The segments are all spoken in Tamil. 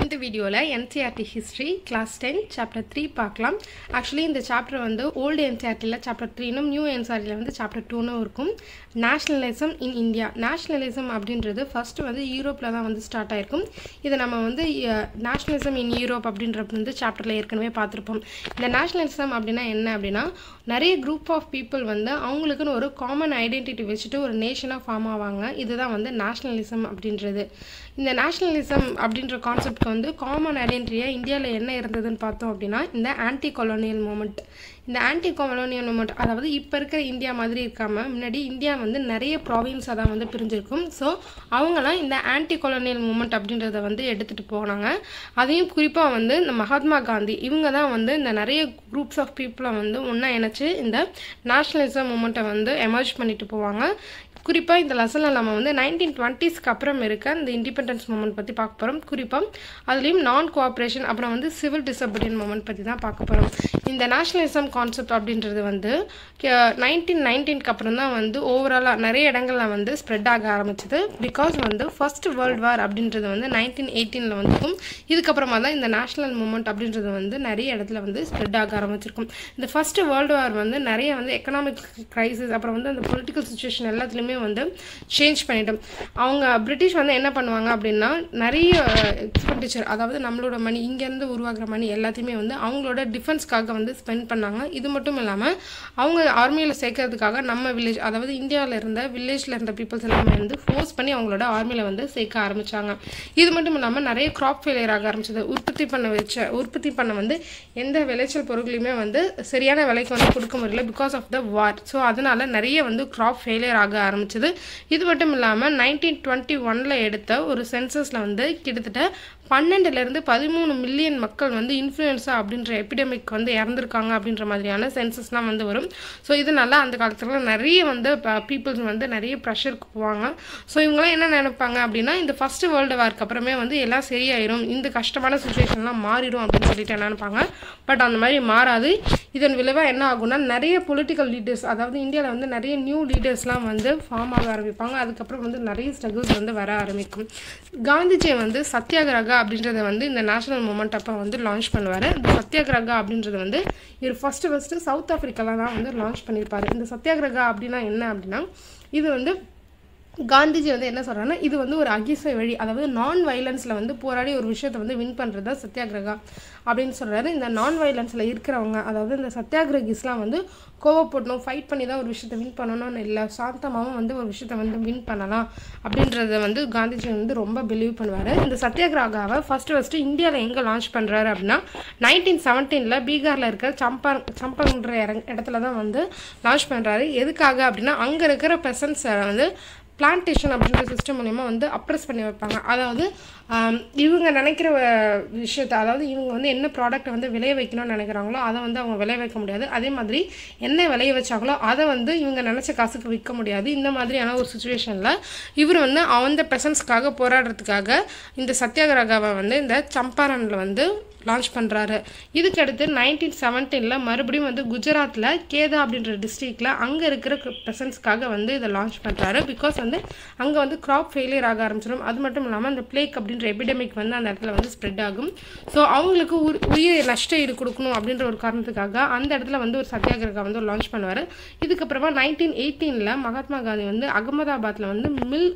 இந்த வீடியோவில் NCERT history class ten chapter three பார்க்கலாம் ஆக்சுவலி இந்த சாப்டர் வந்து ஓல்டு என்சிஆர்டியில் சாப்டர் த்ரீனும் நியூ என்சிஆர்டியில் வந்து சாப்டர் டூனும் இருக்கும் நேஷ்னலிசம் இன் இந்தியா நேஷ்னலிசம் அப்படின்றது ஃபஸ்ட்டு வந்து யூரோப்பில் தான் வந்து ஸ்டார்ட் ஆயிருக்கும் இதை நம்ம வந்து நேஷ்னலிசம் இன் யூரோப் அப்படின்றது வந்து சாப்டரில் ஏற்கனவே பார்த்துருப்போம் இந்த நேஷ்னலிசம் அப்படின்னா என்ன அப்படின்னா நிறைய குரூப் ஆஃப் பீப்புள் வந்து அவங்களுக்குன்னு ஒரு காமன் ஐடென்டிட்டி வச்சுட்டு ஒரு நேஷனாக ஃபார்ம் ஆவாங்க இதுதான் வந்து நேஷ்னலிசம் அப்படின்றது இந்த நேஷ்னலிசம் அப்படின்ற கான்செப்ட்க்கு வந்து காமன் ஐடென்டிட்டியாக இந்தியாவில் என்ன இருந்ததுன்னு பார்த்தோம் அப்படின்னா இந்த ஆன்டி கொலோனியல் மூமெண்ட் இந்த ஆன்டி கொலோனியல் மூமெண்ட் அதாவது இப்போ இருக்கிற இந்தியா மாதிரி இருக்காமல் முன்னாடி இந்தியா வந்து நிறைய ப்ராவின்ஸாக தான் வந்து பிரிஞ்சிருக்கும் ஸோ அவங்களாம் இந்த ஆன்டி கொலோனியல் மூமெண்ட் அப்படின்றத வந்து எடுத்துகிட்டு போனாங்க அதையும் குறிப்பாக வந்து இந்த மகாத்மா காந்தி இவங்க தான் வந்து இந்த நிறைய குரூப்ஸ் ஆஃப் பீப்புளை வந்து ஒன்றா இணைச்சி இந்த நேஷ்னலிசம் மூமெண்ட்டை வந்து எமர்ஜ் பண்ணிட்டு போவாங்க குறிப்பாக இந்த லெசனில் நம்ம வந்து நைன்டீன் டுவெண்ட்டீஸ்க்கு அப்புறம் இருக்க இந்த இண்டிபெண்டன்ஸ் மூமெண்ட் பற்றி பார்க்க போகிறோம் குறிப்பாக அதுலேயும் நான் கோஆப்ரேஷன் அப்புறம் வந்து சிவில் டிசபிலிட்டி மூமெண்ட் பற்றி தான் பார்க்க போகிறோம் இந்த நேஷ்னலிசம் கான்செப்ட் அப்படின்றது வந்து நைன்டீன் நைன்டீன்க்கு அப்புறம் தான் வந்து ஓவராலாக நிறைய இடங்களில் வந்து ஸ்ப்ரெட் ஆக ஆரம்பிச்சது பிகாஸ் வந்து ஃபர்ஸ்ட் வேர்ல்டு வார் அப்படின்றது வந்து நைன்டீன் எயிட்டீனில் வந்துக்கும் இதுக்கப்புறமா தான் இந்த நேஷ்னல் மூமெண்ட் அப்படின்றது வந்து நிறைய இடத்துல வந்து ஸ்ப்ரெட் ஆக ஆரம்பிச்சிருக்கும் இந்த ஃபர்ஸ்ட் வேர்ல்டு வார் வந்து நிறைய வந்து எக்கனாமிக் க்ரைசிஸ் அப்புறம் வந்து அந்த பொலிட்டிக்கல் சுச்சுவேஷன் எல்லாத்துலேயுமே வந்து சேஞ்ச் பண்ணிட்டோம் அவங்க பிரிட்டிஷ் வந்து என்ன பண்ணுவாங்க அப்படின்னா நிறைய எக்ஸ்பெண்டிச்சர் அதாவது நம்மளோட மணி இங்கேருந்து உருவாகிற மணி எல்லாத்தையுமே வந்து அவங்களோட டிஃபென்ஸ்க்காக வந்து ஸ்பெண்ட் பண்ணாங்க இது மட்டும் இல்லாமல் அவங்க ஆர்மியில் சேர்க்கறதுக்காக நம்ம வில்லேஜ் அதாவது இந்தியாவில் இருந்த வில்லேஜில் இருந்த பீப்புள்ஸ் எல்லாமே வந்து ஃபோர்ஸ் பண்ணி அவங்களோட ஆர்மியில் வந்து சேர்க்க ஆரம்பித்தாங்க இது மட்டும் இல்லாமல் நிறைய க்ராப் ஃபெயிலியர் ஆக ஆரம்பிச்சது உற்பத்தி பண்ண வச்ச உற்பத்தி பண்ண வந்து எந்த விளைச்சல் பொருட்களையுமே வந்து சரியான விலைக்கு வந்து கொடுக்க முடியல because of the war so அதனால நிறைய வந்து க்ராப் ஃபெயிலியர் ஆக ஆரம்பிச்சது இது மட்டும் இல்லாமல் நைன்டீன் டுவெண்ட்டி ஒனில் எடுத்த ஒரு சென்சஸில் வந்து கிட்டத்தட்ட பன்னெண்டுலேருந்து பதிமூணு மில்லியன் மக்கள் வந்து இன்ஃப்ளூயன்ஸா அப்படின்ற எபிடமிக் வந்து இறந்துருக்காங்க அப்படின்ற மாதிரியான சென்சஸ்லாம் வந்து வரும் ஸோ இதனால அந்த காலத்தில் நிறைய வந்து பீப்புள்ஸ் வந்து நிறைய ப்ரெஷருக்கு போவாங்க ஸோ இவங்களாம் என்ன நினைப்பாங்க அப்படின்னா இந்த ஃபஸ்ட்டு வேர்ல்டு வார்க்கு அப்புறமே வந்து எல்லாம் சரியாயிரும் இந்த கஷ்டமான சுச்சுவேஷன்லாம் மாறிடும் அப்படின்னு சொல்லிட்டு என்ன நினைப்பாங்க பட் அந்த மாதிரி மாறாது இதன் விளைவாக என்ன ஆகும்னா நிறைய பொலிட்டிக்கல் லீடர்ஸ் அதாவது இந்தியாவில் வந்து நிறைய நியூ லீடர்ஸ்லாம் வந்து ஃபார்ம் ஆக ஆரம்பிப்பாங்க அதுக்கப்புறம் வந்து நிறைய ஸ்ட்ரகிள்ஸ் வந்து வர ஆரம்பிக்கும் காந்திஜி வந்து சத்தியாகிரகா அப்படின்றத வந்து இந்த நேஷனல் மூமெண்ட் அப்போ வந்து லான்ச் பண்ணுவார் இந்த சத்தியாகிரகா அப்படின்றது வந்து இவர் ஃபஸ்ட்டு ஃபஸ்ட்டு சவுத் ஆஃப்ரிக்காவில் தான் வந்து லான்ச் பண்ணியிருப்பார் இந்த சத்தியாகிரகா அப்படின்னா என்ன அப்படின்னா இது வந்து காந்திஜி வந்து என்ன சொல்கிறாங்கன்னா இது வந்து ஒரு அகிம்சை வழி அதாவது நான் வைலன்ஸில் வந்து போராடி ஒரு விஷயத்தை வந்து வின் பண்ணுறது தான் சத்தியாகிரகா அப்படின்னு சொல்கிறாரு இந்த நான் வைலன்ஸில் இருக்கிறவங்க அதாவது இந்த சத்தியாகிரகிஸ்லாம் வந்து கோவப்படணும் ஃபைட் பண்ணி தான் ஒரு விஷயத்தை வின் பண்ணணும்னு இல்லை சாந்தமாகவும் வந்து ஒரு விஷயத்தை வந்து வின் பண்ணலாம் அப்படின்றத வந்து காந்திஜி வந்து ரொம்ப பிலீவ் பண்ணுவார் இந்த சத்தியாகிரகாவை ஃபஸ்ட்டு ஃபஸ்ட்டு இந்தியாவில் எங்கே லான்ச் பண்ணுறாரு அப்படின்னா நைன்டீன் செவன்டீனில் பீகாரில் இருக்கிற சம்பா சம்பங்கிற இடத்துல தான் வந்து லான்ச் பண்ணுறாரு எதுக்காக அப்படின்னா அங்கே இருக்கிற பெசன்ஸை வந்து பிளான்டேஷன் அப்படின்ற சிஸ்டம் மூலிமா வந்து அப்ரெஸ் பண்ணி வைப்பாங்க அதாவது இவங்க நினைக்கிற விஷயத்த அதாவது இவங்க வந்து என்ன ப்ராடக்ட்டை வந்து விளைய வைக்கணும்னு நினைக்கிறாங்களோ அதை வந்து அவங்க விளைய வைக்க முடியாது அதே மாதிரி என்ன விளைய வச்சாங்களோ அதை வந்து இவங்க நினச்ச காசுக்கு விற்க முடியாது இந்த மாதிரியான ஒரு சுச்சுவேஷனில் இவர் வந்து அந்த பெசன்ஸ்க்காக போராடுறதுக்காக இந்த சத்தியாகிரகாவை வந்து இந்த சம்பாரனில் வந்து லான்ச் பண்ணுறாரு இதுக்கடுத்து நைன்டீன் செவன்டீனில் மறுபடியும் வந்து குஜராத்தில் கேதா அப்படின்ற டிஸ்ட்ரிக்டில் அங்கே இருக்கிற பெசன்ஸ்க்காக வந்து இதை லான்ச் பண்ணுறாரு பிகாஸ் வந்து அங்கே வந்து க்ராப் ஃபெயிலியர் ஆக ஆரம்பிச்சிடும் அது மட்டும் இல்லாமல் அந்த பிளேக் அப்படின்ற எபிடமிக் வந்து அந்த இடத்துல வந்து ஸ்ப்ரெட் ஆகும் ஸோ அவங்களுக்கு உயிர் நஷ்ட ஈடு கொடுக்கணும் அப்படின்ற ஒரு காரணத்துக்காக அந்த இடத்துல வந்து ஒரு சத்தியாகிரகா வந்து லான்ச் பண்ணுவார் இதுக்கப்புறமா நைன்டீன் எயிட்டீனில் மகாத்மா காந்தி வந்து அகமதாபாத்தில் வந்து மில்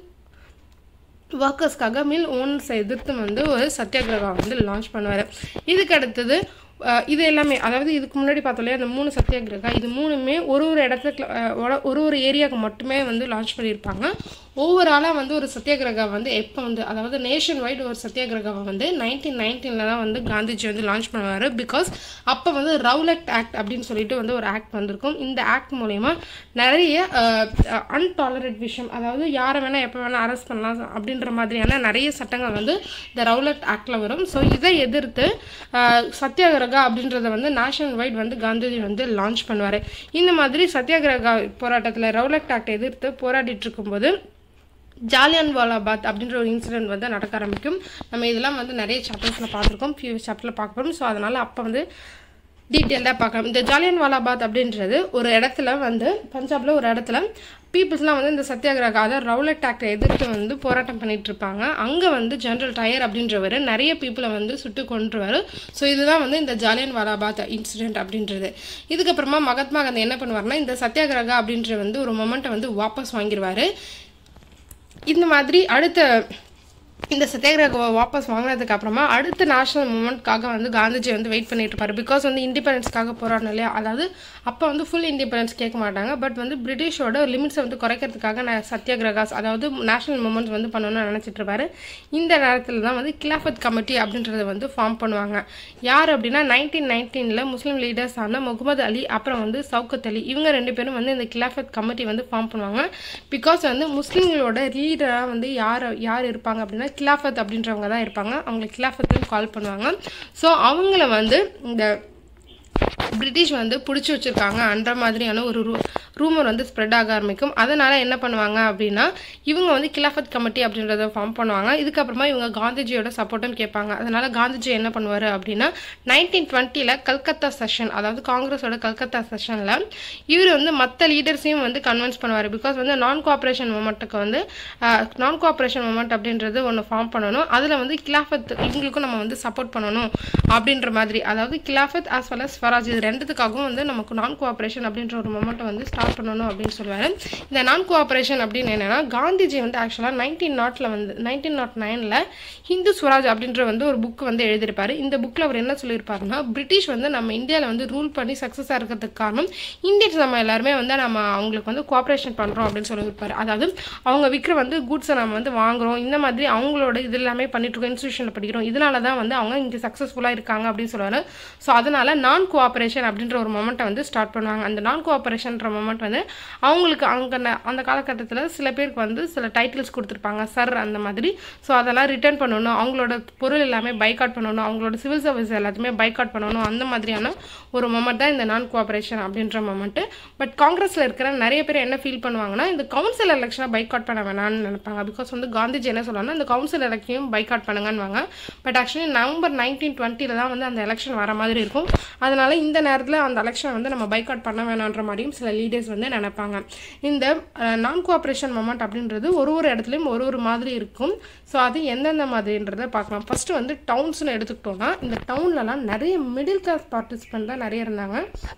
ஒர்க்கர்ஸ்க்காக மில் ஓனர்ஸ் எதிர்த்து வந்து ஒரு சத்தியாகிரகா வந்து லான்ச் பண்ணுவார் இதுக்கு அடுத்தது இது எல்லாமே அதாவது இதுக்கு முன்னாடி பார்த்தோம் இல்லையா அந்த மூணு சத்தியாகிரகா இது மூணுமே ஒரு ஒரு இடத்துக்கு ஒரு ஒரு ஏரியாவுக்கு மட்டுமே வந்து லான்ச் பண்ணியிருப்பாங்க ஓவராலாக வந்து ஒரு சத்தியாகிரகா வந்து எப்போ வந்து அதாவது நேஷன் வைடு ஒரு சத்தியாகிரகாவை வந்து நைன்டீன் நைன்டீனில் தான் வந்து காந்திஜி வந்து லான்ச் பண்ணுவார் பிகாஸ் அப்போ வந்து ரவுலட் ஆக்ட் அப்படின்னு சொல்லிட்டு வந்து ஒரு ஆக்ட் வந்திருக்கும் இந்த ஆக்ட் மூலயமா நிறைய அன்டாலரேட் விஷயம் அதாவது யாரை வேணால் எப்போ வேணால் அரெஸ்ட் பண்ணலாம் அப்படின்ற மாதிரியான நிறைய சட்டங்கள் வந்து இந்த ரவுலட் ஆக்டில் வரும் ஸோ இதை எதிர்த்து சத்தியாகிரகா அப்படின்றத வந்து நேஷனல் வைட் வந்து காந்திஜி வந்து லான்ச் பண்ணுவார் இந்த மாதிரி சத்தியாகிரகா போராட்டத்தில் ரவுலட் ஆக்டை எதிர்த்து போராடிட்டு இருக்கும்போது ஜாலியன் வாலாபாத் அப்படின்ற ஒரு இன்சிடென்ட் வந்து நடக்க ஆரம்பிக்கும் நம்ம இதெல்லாம் வந்து நிறைய சாப்டர்ஸில் பார்த்துருக்கோம் ஃபியூ சாப்டரில் பார்க்க போகிறோம் ஸோ அதனால் அப்போ வந்து டீட்டெயில்டாக பார்க்கலாம் இந்த ஜாலியன் வாலாபாத் அப்படின்றது ஒரு இடத்துல வந்து பஞ்சாபில் ஒரு இடத்துல பீப்புள்ஸ்லாம் வந்து இந்த சத்தியாகிரக அதாவது ரவுலட் ஆக்டை எதிர்த்து வந்து போராட்டம் பண்ணிட்டு இருப்பாங்க அங்கே வந்து ஜென்ரல் டயர் அப்படின்றவர் நிறைய பீப்புளை வந்து சுட்டு கொன்றுவார் ஸோ இதுதான் வந்து இந்த ஜாலியன் வாலாபாத் இன்சிடென்ட் அப்படின்றது இதுக்கப்புறமா மகாத்மா காந்தி என்ன பண்ணுவார்னா இந்த சத்தியாகிரகா அப்படின்ற வந்து ஒரு மொமெண்ட்டை வந்து வாபஸ் வாங்கிடுவார் இந்த மாதிரி அடுத்த இந்த சத்தியாகிரக வாபஸ் வாங்கினதுக்கு அப்புறமா அடுத்த நேஷனல் மூமெண்ட்காக வந்து காந்திஜி வந்து வெயிட் பண்ணிட்டு இருப்பாரு பிகாஸ் வந்து இண்டிபெண்டன்ஸ்க்காக போராடணும் இல்லையா அதாவது அப்போ வந்து ஃபுல் இண்டிபெண்டன்ஸ் கேட்க மாட்டாங்க பட் வந்து பிரிட்டிஷோட லிமிட்ஸை வந்து குறைக்கிறதுக்காக நான் சத்தியாகிரகாஸ் அதாவது நேஷனல் மூமெண்ட்ஸ் வந்து பண்ணணும்னு நினச்சிட்டு இருப்பாரு இந்த நேரத்தில் தான் வந்து கிலாஃபத் கமிட்டி அப்படின்றத வந்து ஃபார்ம் பண்ணுவாங்க யார் அப்படின்னா நைன்டீன் நைன்டீனில் முஸ்லீம் லீடர்ஸ் ஆன முகமது அலி அப்புறம் வந்து சவுக்கத் அலி இவங்க ரெண்டு பேரும் வந்து இந்த கிலாஃபத் கமிட்டி வந்து ஃபார்ம் பண்ணுவாங்க பிகாஸ் வந்து முஸ்லீம்களோட லீடராக வந்து யார் யார் இருப்பாங்க அப்படின்னா கிலாஃபத் அப்படின்றவங்க தான் இருப்பாங்க அவங்களை கிலாஃபத்துன்னு கால் பண்ணுவாங்க ஸோ அவங்கள வந்து இந்த பிரிட்டிஷ் வந்து பிடிச்சி வச்சுருக்காங்க அன்ற மாதிரியான ஒரு ரூ ரூமர் வந்து ஸ்ப்ரெட் ஆக ஆரம்பிக்கும் அதனால் என்ன பண்ணுவாங்க அப்படின்னா இவங்க வந்து கிலாஃபத் கமிட்டி அப்படின்றத ஃபார்ம் பண்ணுவாங்க இதுக்கப்புறமா இவங்க காந்திஜியோட சப்போர்ட்டும் கேட்பாங்க அதனால் காந்திஜி என்ன பண்ணுவார் அப்படின்னா நைன்டீன் டுவெண்ட்டியில் கல்கத்தா செஷன் அதாவது காங்கிரஸோட கல்கத்தா செஷனில் இவர் வந்து மற்ற லீடர்ஸையும் வந்து கன்வின்ஸ் பண்ணுவார் பிகாஸ் வந்து நான் கோஆப்ரேஷன் மூமெண்ட்டுக்கு வந்து நான் கோஆப்ரேஷன் மூமெண்ட் அப்படின்றது ஒன்று ஃபார்ம் பண்ணணும் அதில் வந்து கிலாஃபத் இவங்களுக்கும் நம்ம வந்து சப்போர்ட் பண்ணணும் அப்படின்ற மாதிரி அதாவது கிலாஃபத் ஆஸ் வெல் அஸ் ஸ்வராஜ் இது ரெண்டுத்துக்காகவும் வந்து நமக்கு நான் கோஆப்ரேஷன் அப்படின்ற ஒரு மொமெண்ட்டை வந்து ஸ்டார்ட் பண்ணணும் அப்படின்னு சொல்லுவார் இந்த நான் கோஆப்ரேஷன் அப்படின்னு என்னென்னா காந்திஜி வந்து ஆக்சுவலாக நைன்டீன் நாட்டில் வந்து நைன்டீன் நாட் நைனில் ஹிந்து ஸ்வராஜ் அப்படின்ற வந்து ஒரு புக் வந்து எழுதியிருப்பார் இந்த புக்கில் அவர் என்ன சொல்லியிருப்பாருன்னா பிரிட்டிஷ் வந்து நம்ம இந்தியாவில் வந்து ரூல் பண்ணி சக்ஸஸாக இருக்கிறதுக்கு காரணம் இந்தியன்ஸ் நம்ம எல்லாருமே வந்து நம்ம அவங்களுக்கு வந்து கோஆப்ரேஷன் பண்ணுறோம் அப்படின்னு சொல்லியிருப்பார் அதாவது அவங்க விற்கிற வந்து குட்ஸை நம்ம வந்து வாங்குறோம் இந்த மாதிரி அவங்களோட இது எல்லாமே பண்ணிட்டு இருக்கோம் இன்ஸ்டியூஷனில் படிக்கிறோம் இதனால தான் வந்து அவங்க இங்கே சக்ஸஸ்ஃபுல்லாக இருக்காங்க அப்படின்னு சொல்லுவார் ஸோ அதனால் நான் கோஆப்ரேஷன் அப்படின்ற ஒரு மொமெண்ட்டை வந்து ஸ்டார்ட் பண்ணுவாங்க அந்த நான் கோஆப்ரேஷன்ற மொமெண்ட் வந்து அவங்களுக்கு அங்கே அந்த காலகட்டத்தில் சில பேருக்கு வந்து சில டைட்டில்ஸ் கொடுத்துருப்பாங்க சர் அந்த மாதிரி ஸோ அதெல்லாம் ரிட்டர்ன் பண்ணணும் அவங்களோட பொருள் எல்லாமே பைக்காட் பண்ணணும் அவங்களோட சிவில் சர்வீஸ் எல்லாத்தையுமே பைக்காட் பண்ணணும் அந்த மாதிரியான ஒரு மொமெண்ட் தான் இந்த நான் கோஆப்ரேஷன் அப்படின்ற மொமெண்ட்டு பட் காங்கிரஸில் இருக்கிற நிறைய பேர் என்ன ஃபீல் பண்ணுவாங்கன்னா இந்த கவுன்சில் எலெக்ஷனை பைக்காட் பண்ண வேணாம்னு நினைப்பாங்க பிகாஸ் வந்து காந்திஜி என்ன சொல்லுவாங்கன்னா இந்த கவுன்சில் எலெக்ஷனையும் பைக்காட் பண்ணுங்கன்னுவாங்க பட் ஆக்சுவலி நவம்பர் நைன்டீன் டுவெண்ட்டியில் தான் வந்து அந்த எலெக்ஷன் வர மாதிரி இருக்கும் அதனால இந்த நேரத்தில் அந்த எலெக்ஷனை வந்து நம்ம பைக்காட் பண்ண வேணான்ற மாதிரியும் சில லீடர்ஸ் வந்து நினைப்பாங்க இந்த நான் கோஆப்ரேஷன் மொமெண்ட் அப்படின்றது ஒரு ஒரு இடத்துலையும் ஒரு ஒரு மாதிரி இருக்கும் ஸோ அது எந்தெந்த மாதிரின்றதை பார்க்கலாம் ஃபஸ்ட்டு வந்து டவுன்ஸ்னு எடுத்துக்கிட்டோம்னா இந்த டவுன்லலாம் நிறைய மிடில் கிளாஸ் பார்ட்டிசிபெண்ட் தான் நிறைய இருந்தாங்க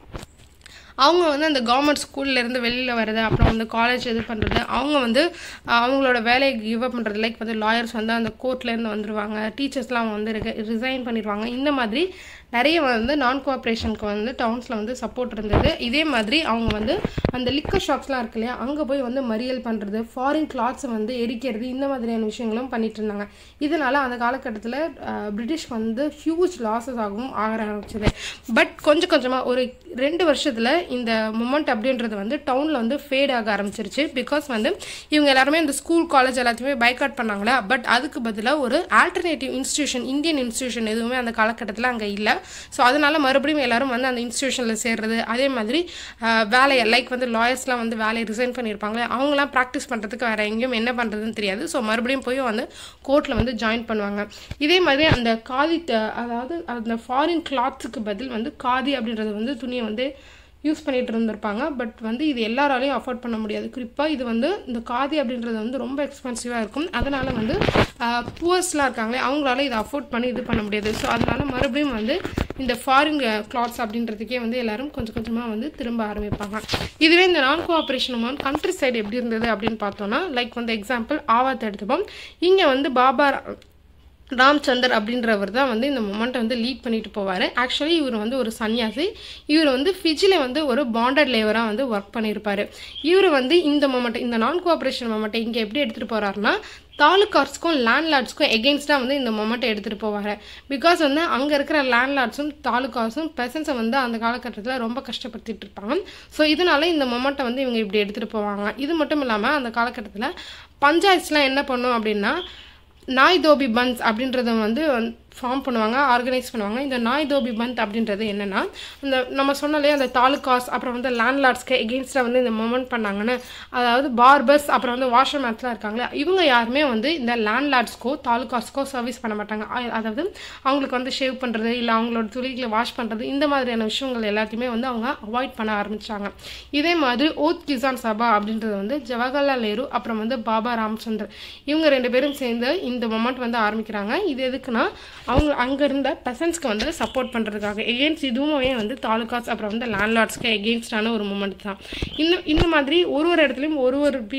அவங்க வந்து அந்த கவர்மெண்ட் ஸ்கூல்லேருந்து வெளியில் வர்றது அப்புறம் வந்து காலேஜ் இது பண்ணுறது அவங்க வந்து அஹ், அவங்களோட வேலையை கிவ் அப் பண்ணுறது லைக் வந்து லாயர்ஸ் வந்து அந்த கோர்ட்லேருந்து வந்துடுவாங்க டீச்சர்ஸ்லாம் அவங்க வந்து ரிசைன் பண்ணிடுவாங்க இந்த மாதிரி நிறைய வந்து நான் கோஆப்ரேஷனுக்கு வந்து டவுன்ஸில் வந்து சப்போர்ட் இருந்தது இதே மாதிரி அவங்க வந்து அந்த லிக்கர் ஷாப்ஸ்லாம் இருக்கு இல்லையா அங்கே போய் வந்து மறியல் பண்ணுறது ஃபாரின் கிளாத்ஸை வந்து எரிக்கிறது இந்த மாதிரியான விஷயங்களும் பண்ணிட்டு இருந்தாங்க இதனால அந்த காலகட்டத்தில் பிரிட்டிஷ் வந்து ஹியூஜ் லாஸஸ் ஆகவும் ஆக ஆரம்பிச்சது பட் கொஞ்சம் கொஞ்சமாக ஒரு ரெண்டு வருஷத்தில் இந்த மூமெண்ட் அப்படின்றது வந்து டவுனில் வந்து ஃபேட் ஆக ஆரம்பிச்சிருச்சு பிகாஸ் வந்து இவங்க எல்லாருமே இந்த ஸ்கூல் காலேஜ் எல்லாத்தையுமே பைக்காட் பண்ணாங்களா பட் அதுக்கு பதிலாக ஒரு ஆல்டர்னேட்டிவ் இன்ஸ்டியூஷன் இந்தியன் இன்ஸ்டியூஷன் எதுவுமே அந்த காலகட்டத்தில் அங்கே இல்லை ஸோ அதனால மறுபடியும் எல்லாரும் வந்து அந்த இன்ஸ்டியூஷனில் சேர்றது அதே மாதிரி ஆஹ், வேலையை லைக் வந்து லாயர்ஸ்லாம் வந்து வேலையை ரிசைன் பண்ணியிருப்பாங்களே அவங்களாம் ப்ராக்டிஸ் பண்ணுறதுக்கு வேறு எங்கேயும் என்ன பண்ணுறதுன்னு தெரியாது ஸோ மறுபடியும் போய் வந்து கோர்ட்டில் வந்து ஜாயின் பண்ணுவாங்க இதே மாதிரி அந்த காதி த- அதாவது அந்த ஃபாரின் கிளாத்ஸுக்கு பதில் வந்து காதி அப்படின்றது வந்து துணியை வந்து யூஸ் பண்ணிட்டு இருந்திருப்பாங்க பட் வந்து இது எல்லாராலையும் அஃபோர்ட் பண்ண முடியாது குறிப்பாக இது வந்து இந்த காதி அப்படின்றது வந்து ரொம்ப எக்ஸ்பென்சிவாக இருக்கும் அதனால் வந்து புவர்ஸ்லாம் இருக்காங்களே அவங்களால இதை அஃபோர்ட் பண்ணி இது பண்ண முடியாது ஸோ அதனால மறுபடியும் வந்து இந்த ஃபாரின் கிளாத்ஸ் அப்படின்றதுக்கே வந்து எல்லாரும் கொஞ்சம் கொஞ்சமாக வந்து திரும்ப ஆரம்பிப்பாங்க இதுவே இந்த நான் கோஆப்ரேஷன் வந்து கண்ட்ரி சைடு எப்படி இருந்தது அப்படின்னு பார்த்தோன்னா லைக் வந்து எக்ஸாம்பிள் ஆவாத் எடுத்துப்போம் இங்கே வந்து பாபா ராம்சந்தர் அப்படின்றவர் தான் வந்து இந்த மொமெண்ட்டை வந்து லீட் பண்ணிட்டு போவார் ஆக்சுவலி இவர் வந்து ஒரு சன்னியாசி இவர் வந்து ஃபிஜியில் வந்து ஒரு பாண்டட் லேவராக வந்து ஒர்க் பண்ணியிருப்பார் இவர் வந்து இந்த மொமெண்ட் இந்த நான் கோஆப்ரேஷன் மொமெண்ட்டை இங்கே எப்படி எடுத்துகிட்டு போகிறாருன்னா தாலுகார்ஸ்க்கும் லேண்ட்லார்ட்ஸ்க்கும் எகெயின்ஸ்டாக வந்து இந்த மொமெண்ட்டை எடுத்துகிட்டு போவார் பிகாஸ் வந்து அங்கே இருக்கிற லேண்ட்லார்ட்ஸும் தாலுகாஸும் பெசன்ஸை வந்து அந்த காலகட்டத்தில் ரொம்ப கஷ்டப்படுத்திட்டு இருப்பாங்க ஸோ இதனால இந்த மொமெண்ட்டை வந்து இவங்க இப்படி எடுத்துகிட்டு போவாங்க இது மட்டும் இல்லாமல் அந்த காலகட்டத்தில் பஞ்சாயத்ஸ்லாம் என்ன பண்ணும் அப்படின்னா நாய் தோபி பன்ஸ் அப்படின்றத வந்து ஃபார்ம் பண்ணுவாங்க ஆர்கனைஸ் பண்ணுவாங்க இந்த நாய் தோபி பந்த் அப்படின்றது என்னென்னா இந்த நம்ம சொன்னாலே அந்த தாலுகாஸ் அப்புறம் வந்து லேண்ட்லார்ட்ஸ்க்கு எகெயின்ஸ்டாக வந்து இந்த மூமெண்ட் பண்ணாங்கன்னு அதாவது பார்பர்ஸ் அப்புறம் வந்து வாஷர் மேட்ஸ்லாம் இருக்காங்களே இவங்க யாருமே வந்து இந்த லேண்ட்லார்ட்ஸ்க்கோ தாலுகாஸ்க்கோ சர்வீஸ் பண்ண மாட்டாங்க அ- அதாவது அவங்களுக்கு வந்து ஷேவ் பண்ணுறது இல்லை அவங்களோட துளிகளை வாஷ் பண்ணுறது இந்த மாதிரியான விஷயங்கள் எல்லாத்தையுமே வந்து அவங்க அவாய்ட் பண்ண ஆரம்பிச்சாங்க இதே மாதிரி ஓத் கிசான் சபா அப்படின்றது வந்து ஜவஹர்லால் நேரு அப்புறம் வந்து பாபா ராமச்சந்தர் இவங்க ரெண்டு பேரும் சேர்ந்து இந்த மொமெண்ட் வந்து ஆரம்பிக்கிறாங்க இது எதுக்குன்னா அவங்க அங்கே இருந்த பெசன்ஸ்க்கு வந்து சப்போர்ட் பண்ணுறதுக்காக எகெயின்ஸ்ட் இதுவுமே வந்து தாலுகாஸ் அப்புறம் வந்து லேண்ட்லார்ட்ஸ்க்கு எகெயின்ஸ்டான ஒரு மூமெண்ட் தான் இந்த இந்த மாதிரி ஒரு ஒரு இடத்துலையும் ஒரு ஒரு பி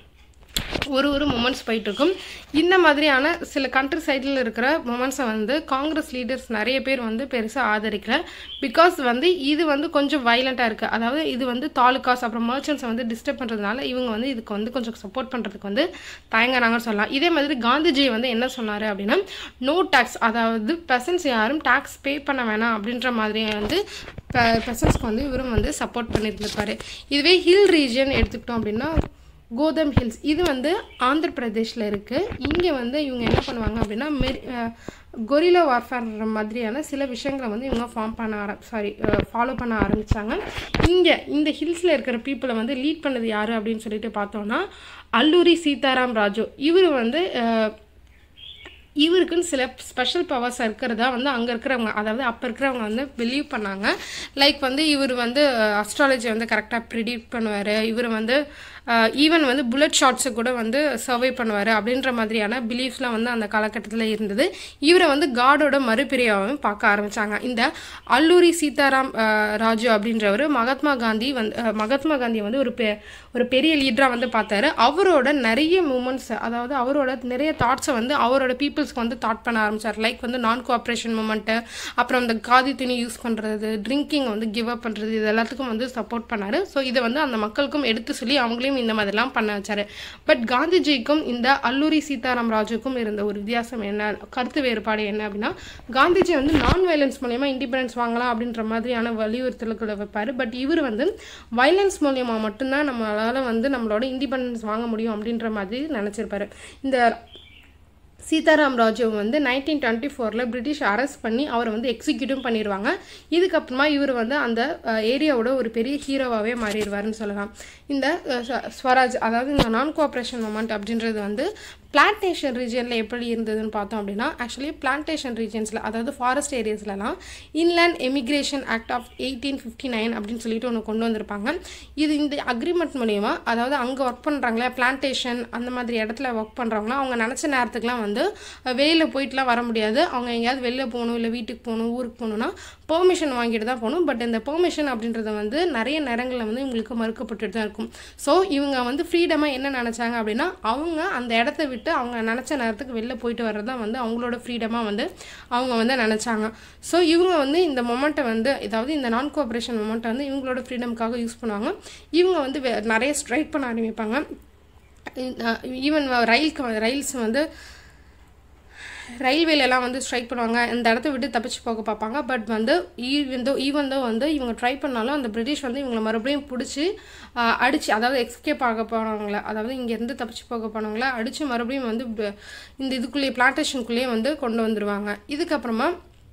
ஒரு ஒரு மூமெண்ட்ஸ் போயிட்டுருக்கும் இந்த மாதிரியான சில கண்ட்ரி சைடில் இருக்கிற மூமெண்ட்ஸை வந்து காங்கிரஸ் லீடர்ஸ் நிறைய பேர் வந்து பெருசாக ஆதரிக்கல பிகாஸ் வந்து இது வந்து கொஞ்சம் வைலண்ட்டாக இருக்குது அதாவது இது வந்து தாலுகாஸ் அப்புறம் மர்ச்சன்ட்ஸை வந்து டிஸ்டர்ப் பண்ணுறதுனால இவங்க வந்து இதுக்கு வந்து கொஞ்சம் சப்போர்ட் பண்ணுறதுக்கு வந்து தயங்குறாங்கன்னு சொல்லலாம் இதே மாதிரி காந்திஜி வந்து என்ன சொன்னார் அப்படின்னா நோ டேக்ஸ் அதாவது பெசன்ஸ் யாரும் டேக்ஸ் பே பண்ண வேணாம் அப்படின்ற மாதிரி வந்து பெசன்ஸ்க்கு வந்து இவரும் வந்து சப்போர்ட் பண்ணியிருந்திருப்பாரு இதுவே ஹில் ரீஜன் எடுத்துக்கிட்டோம் அப்படின்னா கோதம் ஹில்ஸ் இது வந்து ஆந்திர பிரதேஷில் இருக்குது இங்கே வந்து இவங்க என்ன பண்ணுவாங்க அப்படின்னா மெரி கொரிலா வார்ஃபேர் மாதிரியான சில விஷயங்களை வந்து இவங்க ஃபார்ம் பண்ண ஆர சாரி ஃபாலோ பண்ண ஆரம்பித்தாங்க இங்கே இந்த ஹில்ஸில் இருக்கிற பீப்புளை வந்து லீட் பண்ணது யார் அப்படின்னு சொல்லிட்டு பார்த்தோன்னா அல்லூரி சீதாராம் ராஜு இவர் வந்து அஹ், இவருக்குன்னு சில ஸ்பெஷல் பவர்ஸ் இருக்கிறதா வந்து அங்கே இருக்கிறவங்க அதாவது அப்போ இருக்கிறவங்க வந்து பிலீவ் பண்ணாங்க லைக் வந்து இவர் வந்து அஸ்ட்ராலஜி வந்து கரெக்டாக ப்ரிடிக்ட் பண்ணுவார் இவர் வந்து ஈவன் வந்து புல்லட் ஷாட்ஸை கூட வந்து சர்வை பண்ணுவார் அப்படின்ற மாதிரியான பிலீஃப்ஸ்லாம் வந்து அந்த காலகட்டத்தில் இருந்தது இவரை வந்து காடோட மறுபிரியாகவும் பார்க்க ஆரம்பித்தாங்க இந்த அல்லூரி சீதாராம் அஹ், ராஜு அப்படின்றவர் மகாத்மா காந்தி வந்து அஹ், மகாத்மா காந்தியை வந்து ஒரு பெ ஒரு பெரிய லீடராக வந்து பார்த்தாரு அவரோட நிறைய மூமெண்ட்ஸ் அதாவது அவரோட நிறைய தாட்ஸை வந்து அவரோட பீப்புள்ஸ்க்கு வந்து தாட் பண்ண ஆரம்பிச்சார் லைக் வந்து நான் கோஆப்ரேஷன் மூமெண்ட்டு அப்புறம் இந்த காதி துணி யூஸ் பண்ணுறது ட்ரிங்கிங் வந்து கிவ் அப் பண்ணுறது இது எல்லாத்துக்கும் வந்து சப்போர்ட் பண்ணார் ஸோ இதை வந்து அந்த மக்களுக்கும் எடுத்து சொல்லி அவங்களையும் இந்த மாதிரிலாம் பண்ண வச்சார் பட் காந்திஜிக்கும் இந்த அல்லூரி சீதாராம் ராஜுக்கும் இருந்த ஒரு வித்தியாசம் என்ன கருத்து வேறுபாடு என்ன அப்படின்னா காந்திஜி வந்து நான் வயலன்ஸ் மூலயமா இண்டிபெண்டன்ஸ் வாங்கலாம் அப்படின்ற மாதிரியான வலியுறுத்தல்களை வைப்பார் பட் இவர் வந்து வயலன்ஸ் மூலயமா மட்டும்தான் நம்மளால் வந்து நம்மளோட இண்டிபெண்டன்ஸ் வாங்க முடியும் அப்படின்ற மாதிரி நினச்சிருப்பாரு இந்த சீதாராம் ராஜு வந்து நைன்டீன் டுவெண்ட்டி ஃபோரில் பிரிட்டிஷ் அரெஸ்ட் பண்ணி அவரை வந்து எக்ஸிக்யூட்டும் பண்ணிடுவாங்க இதுக்கப்புறமா இவர் வந்து அந்த ஏரியாவோட ஒரு பெரிய ஹீரோவாகவே மாறிடுவாருன்னு சொல்லலாம் இந்த அஹ், ஸ்வ- ஸ்வராஜ் அதாவது இந்த நான் கோஆப்ரேஷன் மூமெண்ட் அப்படின்றது வந்து பிளான்டேஷன் ரீஜனில் எப்படி இருந்ததுன்னு பார்த்தோம் அப்படின்னா ஆக்சுவலி பிளான்டேஷன் ரீஜன்ஸில் அதாவது ஃபாரஸ்ட் ஏரியாஸ்லலாம் inland emigration act of eighteen fifty nine அப்படின்னு சொல்லிட்டு ஒன்று கொண்டு வந்திருப்பாங்க இது இந்த அக்ரிமெண்ட் மூலயமா அதாவது அங்கே ஒர்க் பண்ணுறாங்களே பிளான்டேஷன் அந்த மாதிரி இடத்துல ஒர்க் பண்ணுறவங்களாம் அவங்க நினச்ச நேரத்துக்குலாம் வந்து வெளியில் போயிட்டுலாம் வர முடியாது அவங்க எங்கேயாவது வெளில போகணும் இல்லை வீட்டுக்கு போகணும் ஊருக்கு போகணுன்னா பெர்மிஷன் வாங்கிட்டு தான் போகணும் பட் இந்த பெர்மிஷன் அப்படின்றது வந்து நிறைய நேரங்களில் வந்து இவங்களுக்கு மறுக்கப்பட்டுட்டு தான் இருக்கும் ஸோ இவங்க வந்து ஃப்ரீடமாக என்ன நினச்சாங்க அப்படின்னா அவங்க அந்த இடத்த விட்டு அவங்க நினச்ச நேரத்துக்கு வெளில போயிட்டு வர்றது தான் வந்து அவங்களோட ஃப்ரீடமாக வந்து அவங்க வந்து நினச்சாங்க ஸோ இவங்க வந்து இந்த மொமெண்ட்டை வந்து அதாவது இந்த நான் கோஆப்ரேஷன் மொமெண்ட்டை வந்து இவங்களோட ஃப்ரீடம்காக யூஸ் பண்ணுவாங்க இவங்க வந்து வே- நிறைய ஸ்ட்ரைக் பண்ண ஆரம்பிப்பாங்க ஈவன் ரயிலுக்கு ரயில்ஸ் வந்து ரயில்வேலலாம் வந்து ஸ்ட்ரைக் பண்ணுவாங்க இந்த இடத்த விட்டு தப்பிச்சு போக பார்ப்பாங்க பட் வந்து ஈவன் தோ ஈவன் தோ வந்து இவங்க ட்ரை பண்ணாலும் அந்த பிரிட்டிஷ் வந்து இவங்களை மறுபடியும் பிடிச்சி அடிச்சு அதாவது எஸ்கேப் ஆக போனவங்கள அதாவது இங்கேருந்து தப்பிச்சு போக போனவங்கள அடித்து மறுபடியும் வந்து ப- இந்த இதுக்குள்ளேயே பிளான்டேஷனுக்குள்ளேயே வந்து கொண்டு வந்துருவாங்க இதுக்கப்புறமா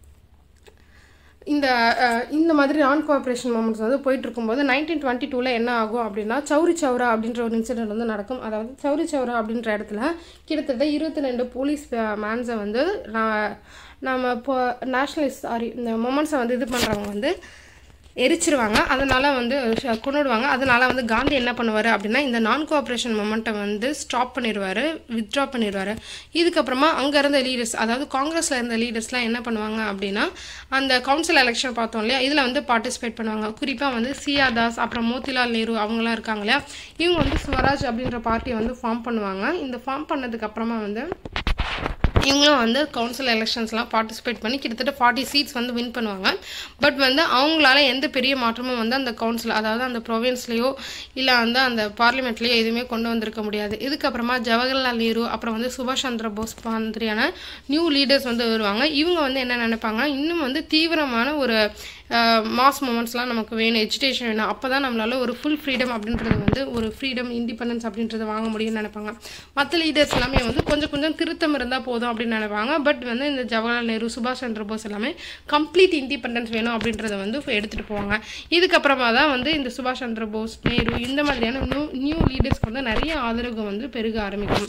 இந்த அஹ், இந்த மாதிரி நான் கோஆப்ரேஷன் மூமெண்ட்ஸ் வந்து போயிட்டு இருக்கும்போது நைன்டீன் டுவெண்ட்டி டூவில் என்ன ஆகும் அப்படின்னா சௌரி சௌரா அப்படின்ற ஒரு இன்சிடென்ட் வந்து நடக்கும் அதாவது சௌரி சௌரா அப்படின்ற இடத்துல கிட்டத்தட்ட இருபத்தி ரெண்டு போலீஸ் மேன்ஸை வந்து நான் நம்ம இப்போ நேஷ்னலிஸ்ட் சாரி இந்த மூமெண்ட்ஸை வந்து இது பண்ணுறவங்க வந்து எரிச்சிருவாங்க அதனால் வந்து ஷ- கொன்னுடுவாங்க அதனால் வந்து காந்தி என்ன பண்ணுவார் அப்படின்னா இந்த நான் கோஆப்ரேஷன் மொமெண்ட்டை வந்து ஸ்டாப் பண்ணிடுவார் வித்ட்ரா பண்ணிடுவார் இதுக்கப்புறமா அங்கே இருந்த லீடர்ஸ் அதாவது காங்கிரஸில் இருந்த லீடர்ஸ்லாம் என்ன பண்ணுவாங்க அப்படின்னா அந்த கவுன்சில் எலெக்ஷன் பார்த்தோம் இல்லையா இதில் வந்து பார்ட்டிசிபேட் பண்ணுவாங்க குறிப்பாக வந்து சியா தாஸ் அப்புறம் மோதிலால் நேரு அவங்களாம் இருக்காங்க இல்லையா இவங்க வந்து ஸ்வராஜ் அப்படின்ற பார்ட்டியை வந்து ஃபார்ம் பண்ணுவாங்க இந்த ஃபார்ம் பண்ணதுக்கு அப்புறமா வந்து இவங்களும் வந்து கவுன்சில் எலெக்ஷன்ஸ்லாம் பார்ட்டிசிபேட் பண்ணி கிட்டத்தட்ட ஃபார்ட்டி சீட்ஸ் வந்து வின் பண்ணுவாங்க பட் வந்து அவங்களால எந்த பெரிய மாற்றமும் வந்து அந்த கவுன்சில் அதாவது அந்த ப்ரொவின்ஸ்லேயோ இல்லை வந்து அந்த பார்லிமெண்ட்லேயோ எதுவுமே கொண்டு வந்திருக்க முடியாது இதுக்கப்புறமா ஜவஹர்லால் நேரு அப்புறம் வந்து சுபாஷ் சந்திர போஸ் மாதிரியான நியூ லீடர்ஸ் வந்து வருவாங்க இவங்க வந்து என்ன நினைப்பாங்க இன்னும் வந்து தீவிரமான ஒரு மாஸ் மூமெண்ட்ஸ்லாம் நமக்கு வேணும் எஜுகேஷன் வேணும் அப்போ தான் நம்மளால ஒரு ஃபுல் ஃப்ரீடம் அப்படின்றது வந்து ஒரு ஃப்ரீடம் இண்டிபெண்டன்ஸ் அப்படின்றத வாங்க முடியும்னு நினைப்பாங்க மற்ற லீடர்ஸ் எல்லாமே வந்து கொஞ்சம் கொஞ்சம் திருத்தம் இருந்தால் போதும் அப்படின்னு நினைப்பாங்க பட் வந்து இந்த ஜவஹர்லால் நேரு சுபாஷ் சந்திர போஸ் எல்லாமே கம்ப்ளீட் இண்டிபெண்டன்ஸ் வேணும் அப்படின்றத வந்து எடுத்துகிட்டு போவாங்க இதுக்கப்புறமா தான் வந்து இந்த சுபாஷ் சந்திர போஸ் நேரு இந்த மாதிரியான நியூ நியூ லீடர்ஸ்க்கு வந்து நிறைய ஆதரவு வந்து பெருக ஆரம்பிக்கும்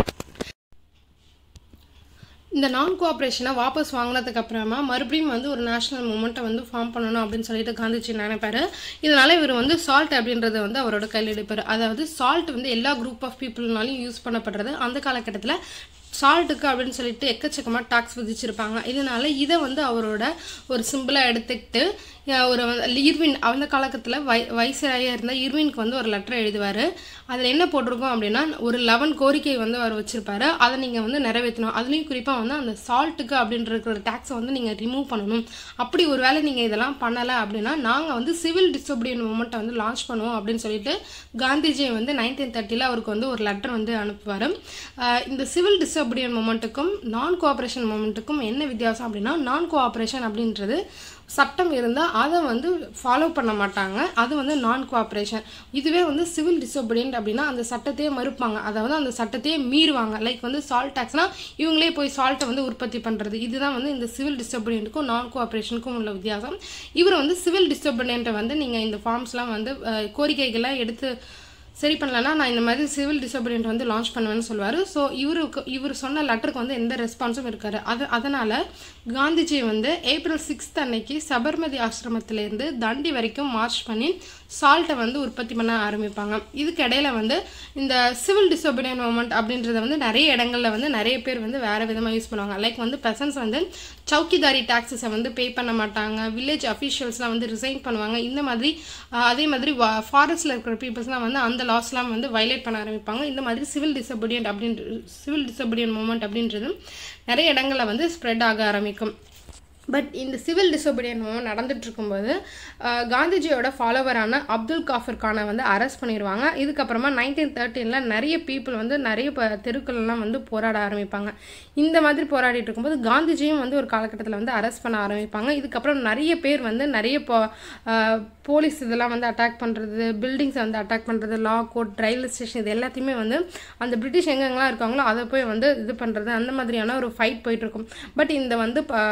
இந்த நான் கோஆப்ரேஷனை வாபஸ் வாங்கினதுக்கு அப்புறமா மறுபடியும் வந்து ஒரு நேஷனல் மூமெண்ட்டை வந்து ஃபார்ம் பண்ணணும் அப்படின்னு சொல்லிட்டு காந்திஜி நினைப்பாரு இதனால இவர் வந்து சால்ட் அப்படின்றத வந்து அவரோட கையில் எடுப்பார் அதாவது சால்ட் வந்து எல்லா குரூப் ஆஃப் பீப்புள்னாலையும் யூஸ் பண்ணப்படுறது அந்த காலகட்டத்தில் சால்ட்டுக்கு அப்படின்னு சொல்லிட்டு எக்கச்சக்கமாக டாக்ஸ் விதிச்சிருப்பாங்க இதனால இதை வந்து அவரோட ஒரு சிம்பிளாக எடுத்துக்கிட்டு அஹ், ஒரு வந்து இர்வின் அந்த காலகட்டத்தில் வை வைசராயாக இருந்த இர்வினுக்கு வந்து ஒரு லெட்டர் எழுதுவார் அதில் என்ன போட்டிருக்கோம் அப்படின்னா ஒரு லெவன் கோரிக்கை வந்து அவர் வச்சிருப்பாரு அதை நீங்கள் வந்து நிறைவேற்றணும் அதுலேயும் குறிப்பாக வந்து அந்த சால்ட்டுக்கு அப்படின்ற இருக்கிற டேக்ஸை வந்து நீங்கள் ரிமூவ் பண்ணணும் அப்படி ஒரு வேளை நீங்கள் இதெல்லாம் பண்ணலை அப்படின்னா நாங்கள் வந்து சிவில் டிசோபிடியன் மூமெண்ட்டை வந்து லான்ச் பண்ணுவோம் அப்படின்னு சொல்லிட்டு காந்திஜி வந்து நைன்டீன் தேர்ட்டியில் அவருக்கு வந்து ஒரு லெட்டர் வந்து அனுப்புவார் இந்த சிவில் டிசோபிடியன் மூமெண்ட்டுக்கும் நான் கோஆப்ரேஷன் மூமெண்ட்டுக்கும் என்ன வித்தியாசம் அப்படின்னா நான் கோஆப்ரேஷன் அப்படின்றது சட்டம் இருந்தால் அதை வந்து ஃபாலோ பண்ண மாட்டாங்க அது வந்து நான் கோஆப்ரேஷன் இதுவே வந்து சிவில் டிசோபிடியன்ட் அப்படின்னா அந்த சட்டத்தையே மறுப்பாங்க அதாவது அந்த சட்டத்தையே மீறுவாங்க லைக் வந்து சால்ட் டேக்ஸ்னால் இவங்களே போய் சால்ட்டை வந்து உற்பத்தி பண்ணுறது இதுதான் வந்து இந்த சிவில் டிசோபிடியன்ட்டுக்கும் நான் கோஆப்ரேஷனுக்கும் உள்ள வித்தியாசம் இவர் வந்து சிவில் டிசோபிடியன்ட்டை வந்து நீங்கள் இந்த ஃபார்ம்ஸ்லாம் வந்து அஹ், கோரிக்கைகள்லாம் எடுத்து சரி பண்ணலன்னா நான் இந்த மாதிரி சிவில் டிசோபிடியன்ட் வந்து லான்ச் பண்ணுவேன்னு சொல்லுவார் ஸோ இவருக்கு இவர் சொன்ன லெட்டருக்கு வந்து எந்த ரெஸ்பான்ஸும் இருக்காரு அது அதனால் காந்திஜி வந்து ஏப்ரல் சிக்ஸ்த் அன்னைக்கு சபர்மதி ஆசிரமத்திலேருந்து தண்டி வரைக்கும் மார்ச் பண்ணி சால்ட்டை வந்து உற்பத்தி பண்ண ஆரம்பிப்பாங்க இதுக்கு இடையில வந்து இந்த சிவில் டிசோபிடியன் மூமெண்ட் அப்படின்றத வந்து நிறைய இடங்கள்ல வந்து நிறைய பேர் வந்து வேறு விதமாக யூஸ் பண்ணுவாங்க லைக் வந்து பெசன்ஸ் வந்து சவுக்கிதாரி டாக்ஸஸை வந்து பே பண்ண மாட்டாங்க வில்லேஜ் அஃபீஷியல்ஸ்லாம் வந்து ரிசைன் பண்ணுவாங்க இந்த மாதிரி ஆஹ், அதே மாதிரி ஃபாரஸ்ட்டில் இருக்கிற பீப்புள்ஸ்லாம் வந்து அந்த லாஸ்லாம் வந்து வயலேட் பண்ண ஆரம்பிப்பாங்க இந்த மாதிரி சிவில் டிசபிடியன்ட் அப்படின்ற சிவில் டிசபிடியன் மூமெண்ட் அப்படின்றது நிறைய இடங்களில் வந்து ஸ்ப்ரெட் ஆக ஆரம்பிக்கும் பட் இந்த சிவில் டிசோபிடியன் மூமெண்ட் நடந்துட்டு இருக்கும்போது ஆஹ், காந்திஜியோட ஃபாலோவரான அப்துல் காஃபர் கானை வந்து அரெஸ்ட் பண்ணிடுவாங்க இதுக்கப்புறமா நைன்டீன் தேர்ட்டீனில் நிறைய பீப்புள் வந்து நிறைய ப தெருக்கள்லாம் வந்து போராட ஆரம்பிப்பாங்க இந்த மாதிரி போராடிட்டு இருக்கும்போது காந்திஜியும் வந்து ஒரு காலகட்டத்தில் வந்து அரெஸ்ட் பண்ண ஆரம்பிப்பாங்க இதுக்கப்புறம் நிறைய பேர் வந்து நிறைய போ ஆஹ், போலீஸ் இதெல்லாம் வந்து அட்டாக் பண்ணுறது பில்டிங்ஸை வந்து அட்டாக் பண்ணுறது லா கோர்ட் ரயில்வே ஸ்டேஷன் இது எல்லாத்தையுமே வந்து அந்த பிரிட்டிஷ் எங்கெங்கெல்லாம் இருக்காங்களோ அதை போய் வந்து இது பண்ணுறது அந்த மாதிரியான ஒரு ஃபைட் போயிட்டுருக்கும் பட் இந்த வந்து ப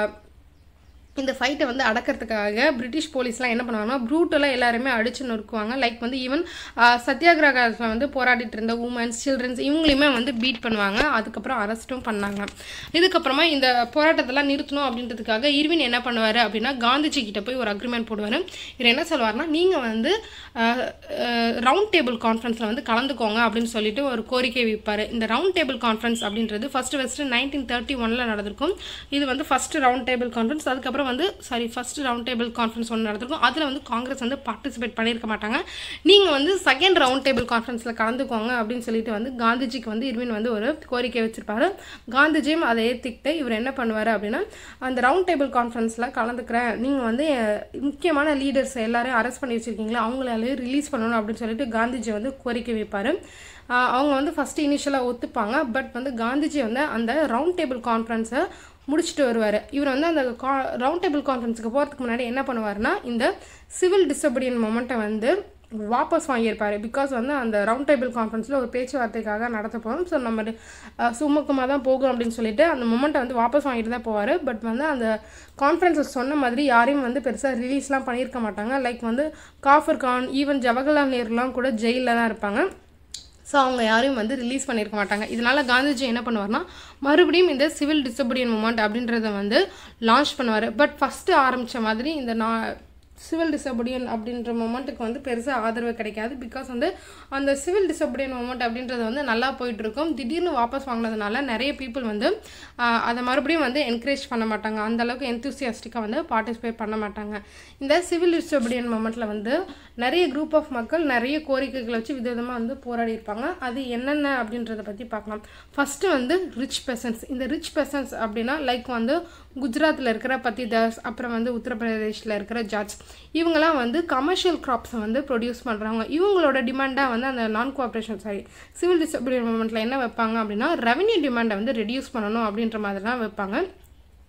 இந்த ஃபைட்டை வந்து அடக்கிறதுக்காக பிரிட்டிஷ் போலீஸ்லாம் என்ன பண்ணுவாங்கன்னா ப்ரூட்டலாக எல்லாருமே அடிச்சு நொறுக்குவாங்க லைக் வந்து ஈவன் சத்தியாகிரகத்தில் வந்து போராடிட்டு இருந்த உமன்ஸ் சில்ட்ரன்ஸ் இவங்களையுமே வந்து பீட் பண்ணுவாங்க அதுக்கப்புறம் அரெஸ்ட்டும் பண்ணாங்க இதுக்கப்புறமா இந்த போராட்டத்தெல்லாம் நிறுத்தணும் அப்படின்றதுக்காக இர்வின் என்ன பண்ணுவார் அப்படின்னா காந்திஜி கிட்ட போய் ஒரு அக்ரிமெண்ட் போடுவார் இவர் என்ன சொல்லுவார்னா நீங்கள் வந்து ரவுண்ட் டேபிள் கான்ஃபரன்ஸில் வந்து கலந்துக்கோங்க அப்படின்னு சொல்லிட்டு ஒரு கோரிக்கை வைப்பார் இந்த ரவுண்ட் டேபிள் கான்ஃபரன்ஸ் அப்படின்றது ஃபஸ்ட்டு ஃபஸ்ட்டு நைன்டீன் தேர்ட்டி ஒனில் நடந்திருக்கும் இது வந்து ஃபஸ்ட்டு ரவுண்ட் டேபிள் கான்ஃபரன்ஸ் அதுக்கப்புறம் வந்து sorry first round table conference ஒன்று நடந்திருக்கும் அதில் வந்து காங்கிரஸ் வந்து பார்ட்டிசிபேட் பண்ணியிருக்க மாட்டாங்க நீங்கள் வந்து செகண்ட் ரவுண்ட் டேபிள் கான்ஃபரன்ஸில் கலந்துக்கோங்க அப்படின்னு சொல்லிட்டு வந்து காந்திஜிக்கு வந்து இர்வின் வந்து ஒரு கோரிக்கை வச்சிருப்பாரு காந்திஜியும் அதை ஏற்றிக்கிட்டு இவர் என்ன பண்ணுவார் அப்படின்னா அந்த ரவுண்ட் டேபிள் கான்ஃபரன்ஸில் கலந்துக்கிறேன் நீங்கள் வந்து அஹ், முக்கியமான லீடர்ஸ் எல்லாரையும் அரெஸ்ட் பண்ணி வச்சுருக்கீங்களா அவங்களாலையும் ரிலீஸ் பண்ணணும் அப்படின்னு சொல்லிட்டு காந்திஜி வந்து கோரிக்கை வைப்பார் ஆஹ் அவங்க வந்து ஃபஸ்ட்டு இனிஷியலாக ஒத்துப்பாங்க பட் வந்து காந்திஜி வந்து அந்த ரவுண்ட் டேபிள் கான்ஃபரன்ஸை முடிச்சுட்டு வருவார் இவர் வந்து அந்த கா ரவுண்ட் டேபிள் கான்ஃபரன்ஸுக்கு போகிறதுக்கு முன்னாடி என்ன பண்ணுவார்னா இந்த சிவில் டிசபிடியன் மொமெண்ட்டை வந்து வாபஸ் வாங்கியிருப்பார் பிகாஸ் வந்து அந்த ரவுண்ட் டேபிள் கான்ஃபரன்ஸில் ஒரு பேச்சுவார்த்தைக்காக நடத்த போகிறோம் ஸோ நம்ம சுமக்கமாக தான் போகும் அப்படின்னு சொல்லிட்டு அந்த மொமெண்ட்டை வந்து வாபஸ் வாங்கிட்டு தான் போவார் பட் வந்து அந்த கான்ஃபரன்ஸில் சொன்ன மாதிரி யாரையும் வந்து பெருசாக ரிலீஸ்லாம் பண்ணியிருக்க மாட்டாங்க லைக் வந்து காஃபர் கான் ஈவன் ஜவஹர்லால் நேருலாம் கூட ஜெயிலில் தான் இருப்பாங்க ஸோ அவங்க யாரையும் வந்து ரிலீஸ் பண்ணியிருக்க மாட்டாங்க இதனால் காந்திஜி என்ன பண்ணுவார்னா மறுபடியும் இந்த சிவில் டிசபிடியன் மூமெண்ட் அப்படின்றத வந்து லான்ச் பண்ணுவார் பட் ஃபஸ்ட்டு ஆரம்பித்த மாதிரி இந்த நான் சிவில் டிசபிடியன் அப்படின்ற மொமெண்ட்டுக்கு வந்து பெருசாக ஆதரவு கிடைக்காது பிகாஸ் வந்து அந்த சிவில் டிசபிடியன் மொமெண்ட் அப்படின்றது வந்து நல்லா போயிட்டு இருக்கும் திடீர்னு வாபஸ் வாங்கினதுனால நிறைய பீப்புள் வந்து ஆஹ், அதை மறுபடியும் வந்து என்கரேஜ் பண்ண மாட்டாங்க அந்த அளவுக்கு எந்தூசியாஸ்டிக்காக வந்து பார்ட்டிசிபேட் பண்ண மாட்டாங்க இந்த சிவில் டிசபிடியன் மொமெண்ட்டில் வந்து நிறைய குரூப் ஆஃப் மக்கள் நிறைய கோரிக்கைகளை வச்சு விதவிதமாக வந்து போராடி இருப்பாங்க அது என்னென்ன அப்படின்றத பற்றி பார்க்கலாம் ஃபஸ்ட்டு வந்து ரிச் பெசன்ஸ் இந்த ரிச் பெசன்ஸ் அப்படின்னா லைக் வந்து குஜராத்தில் இருக்கிற பத்திதாஸ் அப்புறம் வந்து உத்தரப்பிரதேஷில் இருக்கிற ஜாட்ஸ் இவங்கெல்லாம் வந்து கமர்ஷியல் கிராப்ஸை வந்து ப்ரொடியூஸ் பண்ணுறாங்க இவங்களோட டிமாண்டாக வந்து அந்த non cooperation sorry civil disability மூமெண்ட்டில் என்ன வைப்பாங்க அப்படின்னா ரெவன்யூ டிமாண்டை வந்து ரெடியூஸ் பண்ணணும் அப்படின்ற மாதிரிலாம் வைப்பாங்க இந்த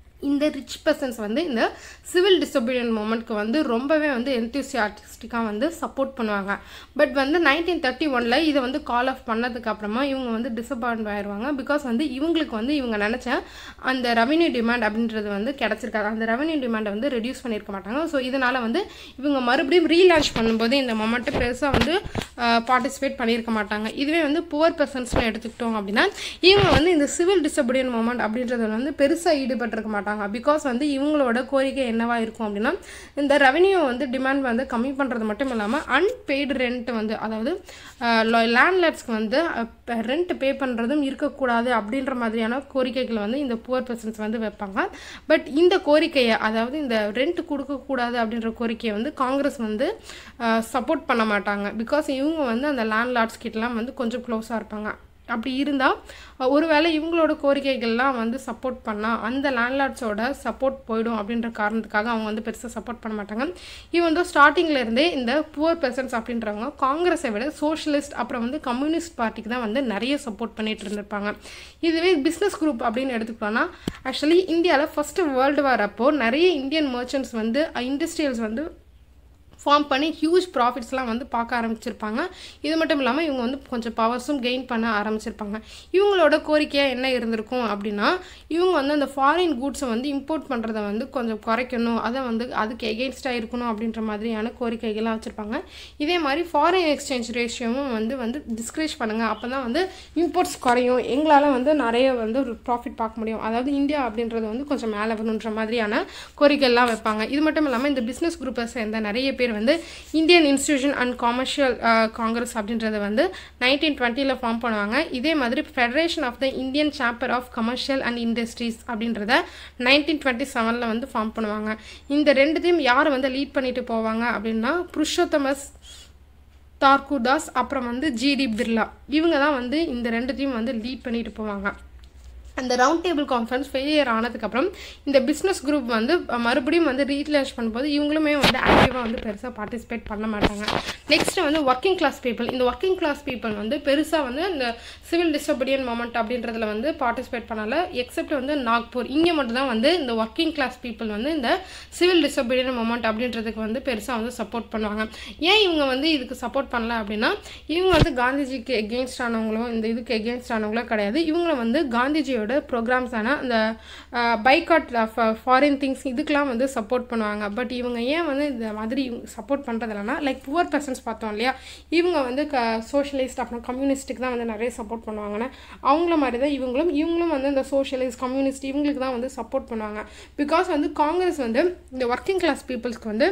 இந்த ரிச் பர்சன்ஸ் வந்து இந்த சிவில் டிசபிலியன் மூமெண்ட்க்கு வந்து ரொம்பவே வந்து என்தூசியாட்டிஸ்டிக்காக வந்து சப்போர்ட் பண்ணுவாங்க பட் வந்து நைன்டீன் தேர்ட்டி ஒனில் இதை வந்து கால் ஆஃப் பண்ணதுக்கு அப்புறமா இவங்க வந்து டிசப்பாயின்ட் ஆயிடுவாங்க பிகாஸ் வந்து இவங்களுக்கு வந்து இவங்க நினச்ச அந்த ரெவன்யூ டிமாண்ட் அப்படின்றது வந்து கிடச்சிருக்காது அந்த ரெவன்யூ டிமாண்டை வந்து ரெடியூஸ் பண்ணியிருக்க மாட்டாங்க ஸோ இதனால் வந்து இவங்க மறுபடியும் ரீலான்ச் பண்ணும்போது இந்த மொமெண்ட்டை பெருசாக வந்து பார்ட்டிசிபேட் பண்ணியிருக்க மாட்டாங்க இதுவே வந்து புவர் பர்சன்ஸ்னு எடுத்துக்கிட்டோம் அப்படின்னா இவங்க வந்து இந்த சிவில் டிசபிலியன் மூமெண்ட் அப்படின்றத வந்து பெருசாக ஈடுபட்டிருக்க மாட்டாங்க பிகாஸ் வந்து இவங்களோட கோரிக்கை என்னவா இருக்கும் அப்படின்னா இந்த ரெவன்யூ வந்து டிமாண்ட் வந்து கம்மி பண்ணுறது மட்டும் இல்லாமல் அன்பெய்டு ரெண்ட் வந்து அதாவது லேண்ட்லார்ட்ஸ்க்கு வந்து ரெண்ட் பே பண்ணுறதும் இருக்கக்கூடாது அப்படின்ற மாதிரியான கோரிக்கைகள் வந்து இந்த புவர் பர்சன்ஸ் வந்து வைப்பாங்க பட் இந்த கோரிக்கையை அதாவது இந்த ரெண்ட் கொடுக்கக்கூடாது அப்படின்ற கோரிக்கையை வந்து காங்கிரஸ் வந்து சப்போர்ட் பண்ண மாட்டாங்க பிகாஸ் இவங்க வந்து அந்த லேண்ட்லார்ட்ஸ் கிட்டலாம் வந்து கொஞ்சம் க்ளோஸாக இருப்பாங்க அப்படி இருந்தால் ஒருவேளை இவங்களோட கோரிக்கைகள்லாம் வந்து சப்போர்ட் பண்ணால் அந்த லேண்ட்லார்ட்ஸோட சப்போர்ட் போயிடும் அப்படின்ற காரணத்துக்காக அவங்க வந்து பெருசாக சப்போர்ட் பண்ண மாட்டாங்க இவன் வந்து ஸ்டார்டிங்கில் இருந்தே இந்த புவர் பர்சன்ஸ் அப்படின்றவங்க காங்கிரஸை விட சோஷியலிஸ்ட் அப்புறம் வந்து கம்யூனிஸ்ட் பார்ட்டிக்கு தான் வந்து நிறைய சப்போர்ட் பண்ணிட்டு இருந்திருப்பாங்க இதுவே பிஸ்னஸ் குரூப் அப்படின்னு எடுத்துக்கிட்டோம்னா ஆக்சுவலி இந்தியாவில் ஃபஸ்ட்டு வேர்ல்டு வார் அப்போ நிறைய இந்தியன் மர்ச்சன்ட்ஸ் வந்து இண்டஸ்ட்ரியல்ஸ் வந்து ஃபார்ம் பண்ணி ஹியூஜ் ப்ராஃபிட்ஸ்லாம் வந்து பார்க்க ஆரம்பிச்சிருப்பாங்க இது மட்டும் இல்லாமல் இவங்க வந்து கொஞ்சம் பவர்ஸும் கெயின் பண்ண ஆரம்பிச்சிருப்பாங்க இவங்களோட கோரிக்கையாக என்ன இருந்திருக்கும் அப்படின்னா இவங்க வந்து அந்த ஃபாரின் கூட்ஸை வந்து இம்போர்ட் பண்ணுறத வந்து கொஞ்சம் குறைக்கணும் அதை வந்து அதுக்கு எகெயின்ஸ்டாக இருக்கணும் அப்படின்ற மாதிரியான கோரிக்கைகள்லாம் வச்சுருப்பாங்க இதே மாதிரி ஃபாரின் எக்ஸ்சேஞ்ச் ரேஷியோவும் வந்து வந்து டிஸ்கரேஜ் பண்ணுங்கள் அப்போ தான் வந்து இம்போர்ட்ஸ் குறையும் எங்களால் வந்து நிறைய வந்து ஒரு ப்ராஃபிட் பார்க்க முடியும் அதாவது இந்தியா அப்படின்றது வந்து கொஞ்சம் மேலே வரணுன்ற மாதிரியான கோரிக்கைலாம் வைப்பாங்க இது மட்டும் இல்லாமல் இந்த பிஸ்னஸ் குரூப்பை சேர்ந்த நிறைய பேர் வந்து Indian institution and commercial congress அப்படின்றத வந்து நைன்டீன் டுவெண்ட்டியில் ஃபார்ம் பண்ணுவாங்க இதே மாதிரி federation of the Indian chamber of commercial and industries அப்படின்றத நைன்டீன் டுவெண்ட்டி செவனில் வந்து ஃபார்ம் பண்ணுவாங்க இந்த ரெண்டுத்தையும் யார் வந்து லீட் பண்ணிட்டு போவாங்க அப்படின்னா புருஷோத்தமஸ் தார்குதாஸ் அப்புறம் வந்து ஜிடி பிர்லா இவங்க தான் வந்து இந்த ரெண்டுத்தையும் வந்து லீட் பண்ணிட்டு போவாங்க அந்த ரவுண்ட் டேபிள் கான்ஃபரன்ஸ் ஃபெயிலியர் ஆனதுக்கப்புறம் இந்த பிஸ்னஸ் குரூப் வந்து மறுபடியும் வந்து ரீலான்ச் பண்ணும்போது இவங்களுமே வந்து ஆக்டிவாக வந்து பெருசாக பார்ட்டிசிபேட் பண்ண மாட்டாங்க நெக்ஸ்ட் வந்து ஒர்க்கிங் கிளாஸ் பீப்புள் இந்த ஒர்க்கிங் கிளாஸ் பீப்புள் வந்து பெருசாக வந்து இந்த சிவில் டிசபிடியன் மூமெண்ட் அப்படின்றதுல வந்து பார்ட்டிசிபேட் பண்ணல எக்ஸப்ட் வந்து நாக்பூர் இங்கே மட்டும் தான் வந்து இந்த ஒர்க்கிங் கிளாஸ் பீப்புள் வந்து இந்த சிவில் டிசபிடியன் மூமெண்ட் அப்படின்றதுக்கு வந்து பெருசாக வந்து சப்போர்ட் பண்ணுவாங்க ஏன் இவங்க வந்து இதுக்கு சப்போர்ட் பண்ணல அப்படின்னா இவங்க வந்து காந்திஜிக்கு எகெயின்ஸ்ட் ஆனவங்களோ இந்த இதுக்கு எகெயின்ஸ்ட் ஆனவங்களோ கிடையாது இவங்களை வந்து காந்திஜியோட ப்ரோக்ராம்ஸான அந்த பைக்காட் ஃபாரின் திங்ஸ் இதுக்கெலாம் வந்து சப்போர்ட் பண்ணுவாங்க பட் இவங்க ஏன் வந்து இந்த மாதிரி சப்போர்ட் பண்ணுறது இல்லைனா லைக் புவர் பர்சன்ஸ் பார்த்தோம் இல்லையா இவங்க வந்து க சோஷியலிஸ்ட் அப்புறம் கம்யூனிஸ்ட்டுக்கு தான் வந்து நிறைய சப்போர்ட் பண்ணுவாங்கன்னு அவங்கள மாதிரி தான் இவங்களும் இவங்களும் வந்து இந்த சோஷியலிஸ்ட் கம்யூனிஸ்ட் இவங்களுக்கு தான் வந்து சப்போர்ட் பண்ணுவாங்க பிகாஸ் வந்து காங்கிரஸ் வந்து இந்த ஒர்க்கிங் கிளாஸ் பீப்புள்ஸ்க்கு வந்து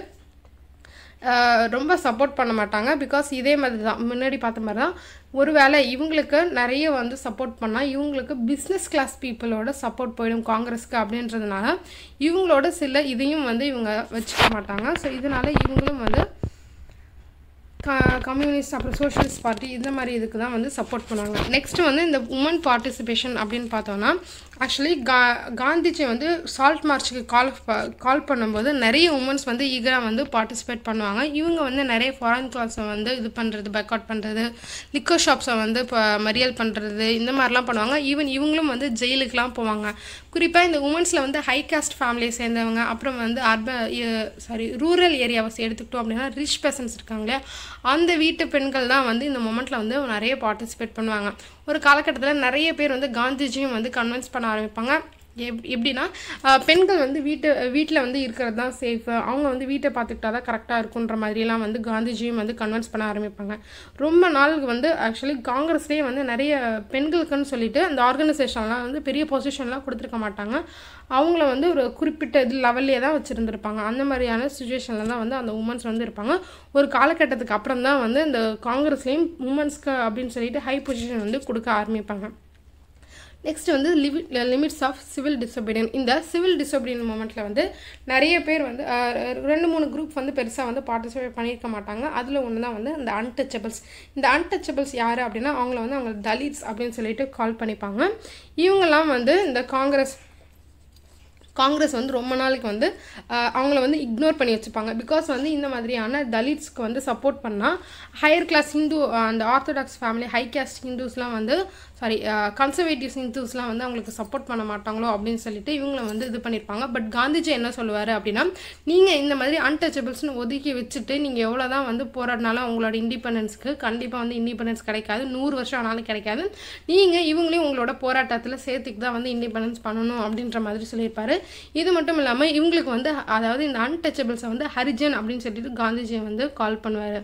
ரொம்ப சப்போர்ட் பண்ண மாட்டாங்க பிகாஸ் இதே மாதிரி தான் முன்னாடி பார்த்த மாதிரி தான் ஒருவேளை இவங்களுக்கு நிறைய வந்து சப்போர்ட் பண்ணால் இவங்களுக்கு பிஸ்னஸ் கிளாஸ் பீப்புளோட சப்போர்ட் போயிடும் காங்கிரஸ்க்கு அப்படின்றதுனால இவங்களோட சில இதையும் வந்து இவங்க வச்சுக்க மாட்டாங்க ஸோ இதனால் இவங்களும் வந்து க கம்யூனிஸ்ட் அப்புறம் சோஷியலிஸ்ட் பார்ட்டி இந்த மாதிரி இதுக்கு தான் வந்து சப்போர்ட் பண்ணுவாங்க நெக்ஸ்ட் வந்து இந்த உமன் பார்ட்டிசிபேஷன் அப்படின்னு பார்த்தோன்னா ஆக்சுவலி கா காந்திஜி வந்து சால்ட் மார்ச்சுக்கு கால் கால் பண்ணும்போது நிறைய உமன்ஸ் வந்து ஈகராக வந்து பார்ட்டிசிபேட் பண்ணுவாங்க இவங்க வந்து நிறைய ஃபாரின் கிளாஸை வந்து இது பண்ணுறது பைக்காட் பண்ணுறது லிக்கர் ஷாப்ஸை வந்து இப்போ மறியல் பண்ணுறது இந்த மாதிரிலாம் பண்ணுவாங்க ஈவன் இவங்களும் வந்து ஜெயிலுக்கெலாம் போவாங்க குறிப்பாக இந்த உமன்ஸில் வந்து ஹை காஸ்ட் ஃபேமிலியை சேர்ந்தவங்க அப்புறம் வந்து அர்பன் சாரி ரூரல் ஏரியாவை எடுத்துக்கிட்டோம் அப்படின்னா ரிச் பர்சன்ஸ் இருக்காங்க இல்லையா அந்த வீட்டு பெண்கள் தான் வந்து இந்த மொமெண்ட்டில் வந்து நிறைய பார்ட்டிசிபேட் பண்ணுவாங்க ஒரு காலகட்டத்தில் நிறைய பேர் வந்து காந்திஜியும் வந்து கன்வின்ஸ் பண்ண ஆரம்பிப்பாங்க எப் எப்படின்னா பெண்கள் வந்து வீட்டு வீட்டில் வந்து இருக்கிறது தான் சேஃபு அவங்க வந்து வீட்டை பார்த்துக்கிட்டா தான் கரெக்டாக இருக்குன்ற மாதிரிலாம் வந்து காந்திஜியும் வந்து கன்வின்ஸ் பண்ண ஆரம்பிப்பாங்க ரொம்ப நாளுக்கு வந்து ஆக்சுவலி காங்கிரஸ்லேயே வந்து நிறைய பெண்களுக்குன்னு சொல்லிட்டு அந்த ஆர்கனைசேஷன்லாம் வந்து பெரிய பொசிஷன்லாம் கொடுத்துருக்க மாட்டாங்க அவங்கள வந்து ஒரு குறிப்பிட்ட இது லெவல்லே தான் வச்சுருந்துருப்பாங்க அந்த மாதிரியான சுச்சுவேஷனில் தான் வந்து அந்த உமன்ஸ் வந்து இருப்பாங்க ஒரு காலகட்டத்துக்கு அப்புறம் தான் வந்து இந்த காங்கிரஸ்லேயும் உமன்ஸ்க்கு அப்படின்னு சொல்லிட்டு ஹை பொசிஷன் வந்து கொடுக்க ஆரம்பிப்பாங்க நெக்ஸ்ட் வந்து லிவி லிமிட்ஸ் ஆஃப் சிவில் டிசபிடியன் இந்த சிவில் டிசபிடியன் மூமெண்ட்டில் வந்து நிறைய பேர் வந்து ரெண்டு மூணு குரூப் வந்து பெருசாக வந்து பார்ட்டிசிபேட் பண்ணியிருக்க மாட்டாங்க அதில் ஒன்று தான் வந்து இந்த அன்டச்சபிள்ஸ் இந்த அன்டச்சபிள்ஸ் யார் அப்படின்னா அவங்கள வந்து அவங்க தலித்ஸ் அப்படின்னு சொல்லிட்டு கால் பண்ணிப்பாங்க இவங்கெல்லாம் வந்து இந்த காங்கிரஸ் காங்கிரஸ் வந்து ரொம்ப நாளைக்கு வந்து ஆஹ், அவங்கள வந்து இக்னோர் பண்ணி வச்சுப்பாங்க பிகாஸ் வந்து இந்த மாதிரியான தலித்ஸ்க்கு வந்து சப்போர்ட் பண்ணால் ஹையர் கிளாஸ் ஹிந்து ஆஹ், அந்த ஆர்த்தடாக்ஸ் ஃபேமிலி ஹை காஸ்ட் ஹிந்துஸ்லாம் வந்து சாரி கன்சர்வேட்டிவ்ஸ் ஹிந்துஸ்லாம் வந்து அவங்களுக்கு சப்போர்ட் பண்ண மாட்டாங்களோ அப்படின்னு சொல்லிட்டு இவங்கள வந்து இது பண்ணியிருப்பாங்க பட் காந்திஜி என்ன சொல்லுவார் அப்படின்னா நீங்கள் இந்த மாதிரி அன்டச்சபிள்ஸ்னு ஒதுக்கி வச்சுட்டு நீங்கள் எவ்வளோ தான் வந்து போராடினாலும் உங்களோட இண்டிபெண்டன்ஸ்க்கு கண்டிப்பாக வந்து இண்டிபெண்டன்ஸ் கிடைக்காது நூறு வருஷம் ஆனாலும் கிடைக்காது நீங்கள் இவங்களையும் உங்களோட போராட்டத்தில் சேர்த்துக்கு தான் வந்து இண்டிபெண்டன்ஸ் பண்ணணும் அப்படின்ற மாதிரி சொல்லியிருப்பாரு இது மட்டும் இல்லாமல் இவங்களுக்கு வந்து அதாவது இந்த அன்டச்சபிள்ஸை வந்து ஹரிஜன் அப்படின்னு சொல்லிட்டு காந்திஜி வந்து கால் பண்ணுவார்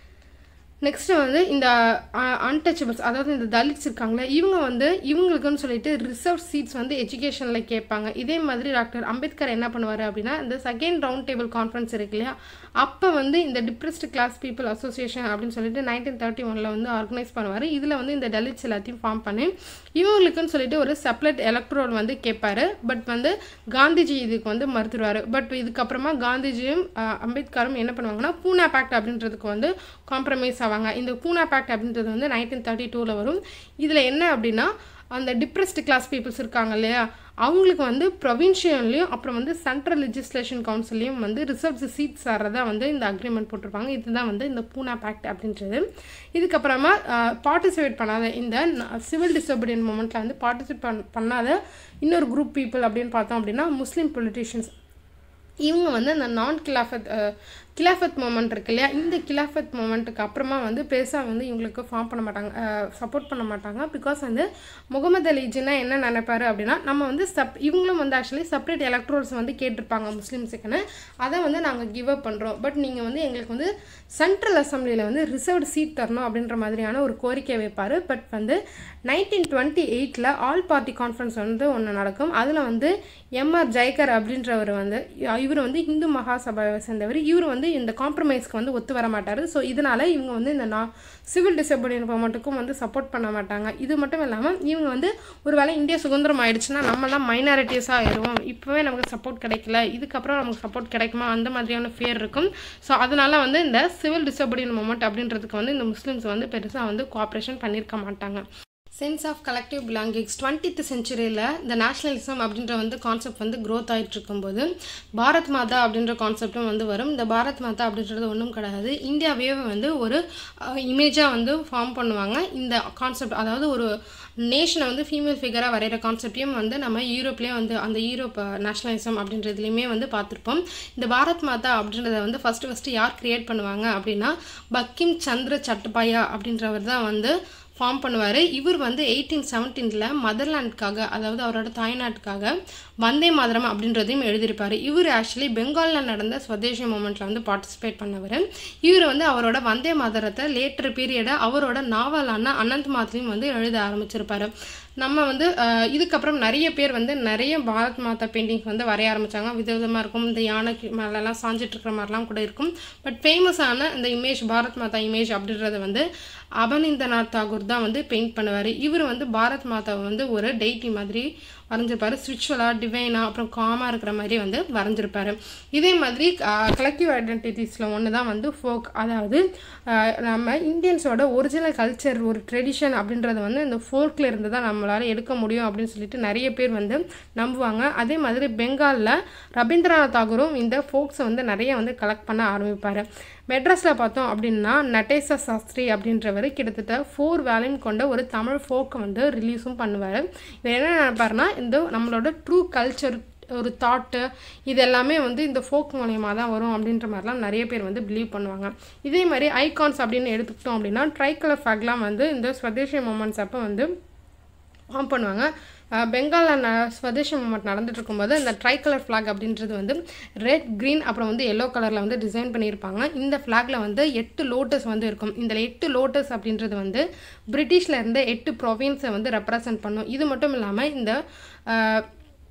நெக்ஸ்ட் வந்து இந்த அன்டச்சபிள்ஸ் அதாவது இந்த தலித்ஸ் இருக்காங்களே இவங்க வந்து இவங்களுக்குன்னு சொல்லிட்டு ரிசர்வ் சீட்ஸ் வந்து எஜுகேஷனில் கேட்பாங்க இதே மாதிரி டாக்டர் அம்பேத்கர் என்ன பண்ணுவார் அப்படின்னா இந்த செகண்ட் ரவுண்ட் டேபிள் கான்ஃபரன்ஸ் இருக்கு இல்லையா அப்போ வந்து இந்த டிப்ரெஸ்டு கிளாஸ் பீப்புள் அசோசியேஷன் அப்படின்னு சொல்லிட்டு நைன்டீன் தேர்ட்டி ஒனில் வந்து ஆர்கனைஸ் பண்ணுவார் இதில் வந்து இந்த டெலிட்ஸ் எல்லாத்தையும் ஃபார்ம் பண்ணி இவங்களுக்குன்னு சொல்லிட்டு ஒரு செப்பரேட் எலக்ட்ரோல் வந்து கேட்பாரு பட் வந்து காந்திஜி இதுக்கு வந்து மறுத்துருவார் பட் இதுக்கப்புறமா காந்திஜியும் அஹ், அம்பேத்கரும் என்ன பண்ணுவாங்கன்னா பூனா பேக்ட் அப்படின்றதுக்கு வந்து காம்ப்ரமைஸ் ஆவாங்க இந்த பூனா பேக்ட் அப்படின்றது வந்து நைன்டீன் தேர்ட்டி டூவில் வரும் இதில் என்ன அப்படின்னா அந்த டிப்ரெஸ்டு கிளாஸ் பீப்புள்ஸ் இருக்காங்க இல்லையா அவங்களுக்கு வந்து ப்ரொவின்ஷியல்லையும் அப்புறம் வந்து சென்ட்ரல் லெஜிஸ்லேஷன் கவுன்சிலையும் வந்து ரிசர்வ்ஸ் சீட்ஸ் தரதா வந்து இந்த அக்ரிமெண்ட் போட்டிருப்பாங்க இதுதான் வந்து இந்த பூனா பேக்ட் அப்படின்றது இதுக்கப்புறமா பார்ட்டிசிபேட் பண்ணாத இந்த சிவில் டிசோபீடியன் மூமெண்ட்டில் வந்து பார்ட்டிசிபேட் பண்ணாத இன்னொரு குரூப் பீப்புள் அப்படின்னு பார்த்தோம் அப்படின்னா முஸ்லீம் பொலிட்டிஷியன்ஸ் இவங்க வந்து அந்த நான் கிலாஃபத் கிலாஃபத் மூமெண்ட் இருக்கு இல்லையா இந்த கிலாஃபத் மூமெண்ட்டுக்கு அப்புறமா வந்து பெருசாக வந்து இவங்களுக்கு ஃபார்ம் பண்ண மாட்டாங்க சப்போர்ட் பண்ண மாட்டாங்க பிகாஸ் வந்து முகமது அலி ஜின்னா என்ன நினைப்பாரு அப்படின்னா நம்ம வந்து சப் இவங்களும் வந்து ஆக்சுவலி செப்பரேட் எலக்ட்ரோல்ஸ் வந்து கேட்டிருப்பாங்க முஸ்லீம்ஸுக்குன்னு அதை வந்து நாங்கள் கிவ் அப் பண்ணுறோம் பட் நீங்கள் வந்து எங்களுக்கு வந்து சென்ட்ரல் அசம்பிளியில் வந்து ரிசர்வ்டு சீட் தரணும் அப்படின்ற மாதிரியான ஒரு கோரிக்கை வைப்பார் பட் வந்து நைன்டீன் டுவெண்ட்டி எயிட்டில் ஆல் பார்ட்டி கான்ஃபரன்ஸ் வந்து ஒன்று நடக்கும் அதில் வந்து எம்ஆர் ஜெயகர் அப்படின்றவர் வந்து இவர் வந்து இந்து மகாசபாவை சேர்ந்தவர் இவர் வந்து இந்த காம்ப்ரமைஸ்க்கு வந்து ஒத்து வர மாட்டார் ஸோ இதனால் இவங்க வந்து இந்த நான் சிவில் டிசபிலிட்டி மூமெண்ட்டுக்கும் வந்து சப்போர்ட் பண்ண மாட்டாங்க இது மட்டும் இல்லாமல் இவங்க வந்து ஒரு வேளை இந்தியா சுதந்திரம் ஆயிடுச்சுன்னா நம்மலாம் மைனாரிட்டிஸாக ஆயிடுவோம் இப்போவே நமக்கு சப்போர்ட் கிடைக்கல இதுக்கப்புறம் நமக்கு சப்போர்ட் கிடைக்குமா அந்த மாதிரியான ஃபியர் இருக்கும் ஸோ அதனால் வந்து இந்த சிவில் டிசபிலிட்டி மூமெண்ட் அப்படின்றதுக்கு வந்து இந்த முஸ்லீம்ஸ் வந்து பெருசாக வந்து கோஆப்ரேஷன் பண்ணியிருக்க மாட்டாங்க sense of collective belongings twentieth செஞ்சுரியில் இந்த நேஷ்னலிசம் அப்படின்ற வந்து கான்செப்ட் வந்து க்ரோத் ஆகிட்டு இருக்கும்போது பாரத் மாதா அப்படின்ற கான்செப்டும் வந்து வரும் இந்த பாரத் மாதா அப்படின்றது ஒன்றும் கிடையாது இந்தியாவே வந்து ஒரு இமேஜாக வந்து ஃபார்ம் பண்ணுவாங்க இந்த கான்செப்ட் அதாவது ஒரு நேஷனை வந்து ஃபீமேல் ஃபிகராக வரைகிற கான்செப்டையும் வந்து நம்ம யூரோப்லேயே வந்து அந்த யூரோப் நேஷனலிசம் அப்படின்றதுலையுமே வந்து பார்த்துருப்போம் இந்த பாரத் மாதா அப்படின்றத வந்து ஃபஸ்ட்டு ஃபஸ்ட்டு யார் க்ரியேட் பண்ணுவாங்க அப்படின்னா பக்கிம் சந்திர சட்டபாயா அப்படின்றவர் தான் வந்து ஃபார்ம் பண்ணுவார் இவர் வந்து எயிட்டீன் செவன்டீனில் மதர்லாண்டுக்காக அதாவது அவரோட தாய்நாட்டுக்காக வந்தே மாதரம் அப்படின்றதையும் எழுதியிருப்பார் இவர் ஆக்சுவலி பெங்காலில் நடந்த ஸ்வதேசி மூமெண்ட்டில் வந்து பார்ட்டிசிபேட் பண்ணவர் இவர் வந்து அவரோட வந்தே மாதரத்தை லேட்டர் பீரியடை அவரோட நாவலான அனந்த் மாத்திரையும் வந்து எழுத ஆரம்பிச்சிருப்பாரு நம்ம வந்து அஹ், இதுக்கப்புறம் நிறைய பேர் வந்து நிறைய பாரத் மாதா பெயிண்டிங்ஸ் வந்து வரைய ஆரம்பித்தாங்க விதவிதமாக இருக்கும் இந்த யானைக்கு மேலெல்லாம் சாஞ்சிட்டு இருக்கிற மாதிரிலாம் கூட இருக்கும் பட் ஃபேமஸான இந்த இமேஜ் பாரத் மாதா இமேஜ் அப்படின்றத வந்து அபனிந்தநாத் தாகூர் தான் வந்து பெயிண்ட் பண்ணுவார் இவர் வந்து பாரத் மாதாவை வந்து ஒரு டெய்டி மாதிரி வரைஞ்சிருப்பாரு ஸ்பிரிச்சுவலாக டிவைனாக அப்புறம் காமாக இருக்கிற மாதிரி வந்து வரைஞ்சிருப்பாரு இதே மாதிரி கலெக்டிவ் ஐடென்டிட்டிஸில் ஒன்று தான் வந்து ஃபோக் அதாவது ஆஹ், நம்ம இந்தியன்ஸோட ஒரிஜினல் கல்ச்சர் ஒரு ட்ரெடிஷன் அப்படின்றது வந்து இந்த ஃபோக்கில் இருந்து தான் நம்மளால் எடுக்க முடியும் அப்படின்னு சொல்லிட்டு நிறைய பேர் வந்து நம்புவாங்க அதே மாதிரி பெங்காலில் ரவீந்திரநாத் தாகூரும் இந்த ஃபோக்ஸை வந்து நிறைய வந்து கலெக்ட் பண்ண ஆரம்பிப்பார் மெட்ராஸில் பார்த்தோம் அப்படின்னா நட்டேச சாஸ்திரி அப்படின்றவர் கிட்டத்தட்ட ஃபோர் வேல்யூம் கொண்ட ஒரு தமிழ் ஃபோக்கை வந்து ரிலீஸும் பண்ணுவார் இவர் என்ன நினைப்பாருன்னா இந்த நம்மளோட ட்ரூ கல்ச்சர் ஒரு தாட்டு இது எல்லாமே வந்து இந்த ஃபோக் மூலயமா தான் வரும் அப்படின்ற மாதிரிலாம் நிறைய பேர் வந்து பிலீவ் பண்ணுவாங்க இதே மாதிரி ஐகான்ஸ் அப்படின்னு எடுத்துக்கிட்டோம் அப்படின்னா ட்ரைகலர் ஃபேக்லாம் வந்து இந்த ஸ்வதேசி மூமெண்ட்ஸ் அப்போ வந்து ஃபார்ம் பண்ணுவாங்க பெங்காலில் ந ஸ்வதேசி மூமெண்ட் நடந்துட்டு இருக்கும்போது இந்த ட்ரை கலர் ஃப்ளாக் அப்படின்றது வந்து ரெட் க்ரீன் அப்புறம் வந்து எல்லோ கலரில் வந்து டிசைன் பண்ணியிருப்பாங்க இந்த ஃப்ளாகில் வந்து எட்டு லோட்டஸ் வந்து இருக்கும் இந்த எட்டு லோட்டஸ் அப்படின்றது வந்து பிரிட்டிஷில் இருந்த எட்டு ப்ரொவின்ஸை வந்து ரெப்ரசன்ட் பண்ணும் இது மட்டும் இல்லாமல் இந்த அஹ்,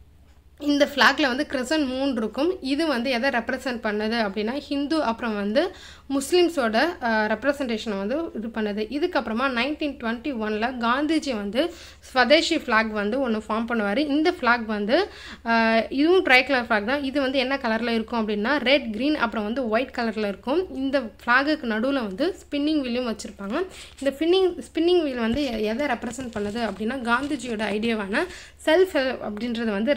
இந்த ஃப்ளாகில் வந்து கிரசன் மூன் இருக்கும் இது வந்து எதை ரெப்ரசன்ட் பண்ணுது அப்படின்னா ஹிந்து அப்புறம் வந்து முஸ்லீம்ஸோட ரெப்ரசன்டேஷனை வந்து இது பண்ணுது இதுக்கப்புறமா நைன்டீன் டுவெண்ட்டி ஒனில் காந்திஜி வந்து ஸ்வதேஷி ஃப்ளாக் வந்து ஒன்று ஃபார்ம் பண்ணுவார் இந்த ஃப்ளாக் வந்து அஹ், இதுவும் ட்ரை கலர் ஃப்ளாக் தான் இது வந்து என்ன கலரில் இருக்கும் அப்படின்னா ரெட் க்ரீன் அப்புறம் வந்து ஒயிட் கலரில் இருக்கும் இந்த ஃப்ளாகுக்கு நடுவில் வந்து ஸ்பின்னிங் வீலும் வச்சுருப்பாங்க இந்த ஸ்பின்னிங் ஸ்பின்னிங் வீல் வந்து எ- எதை ரெப்ரசன்ட் பண்ணுது அப்படின்னா காந்திஜியோட ஐடியாவான செல்ஃப் ஹெல்ப் அப்படின்றத வந்து ரெப்ரசன்ட்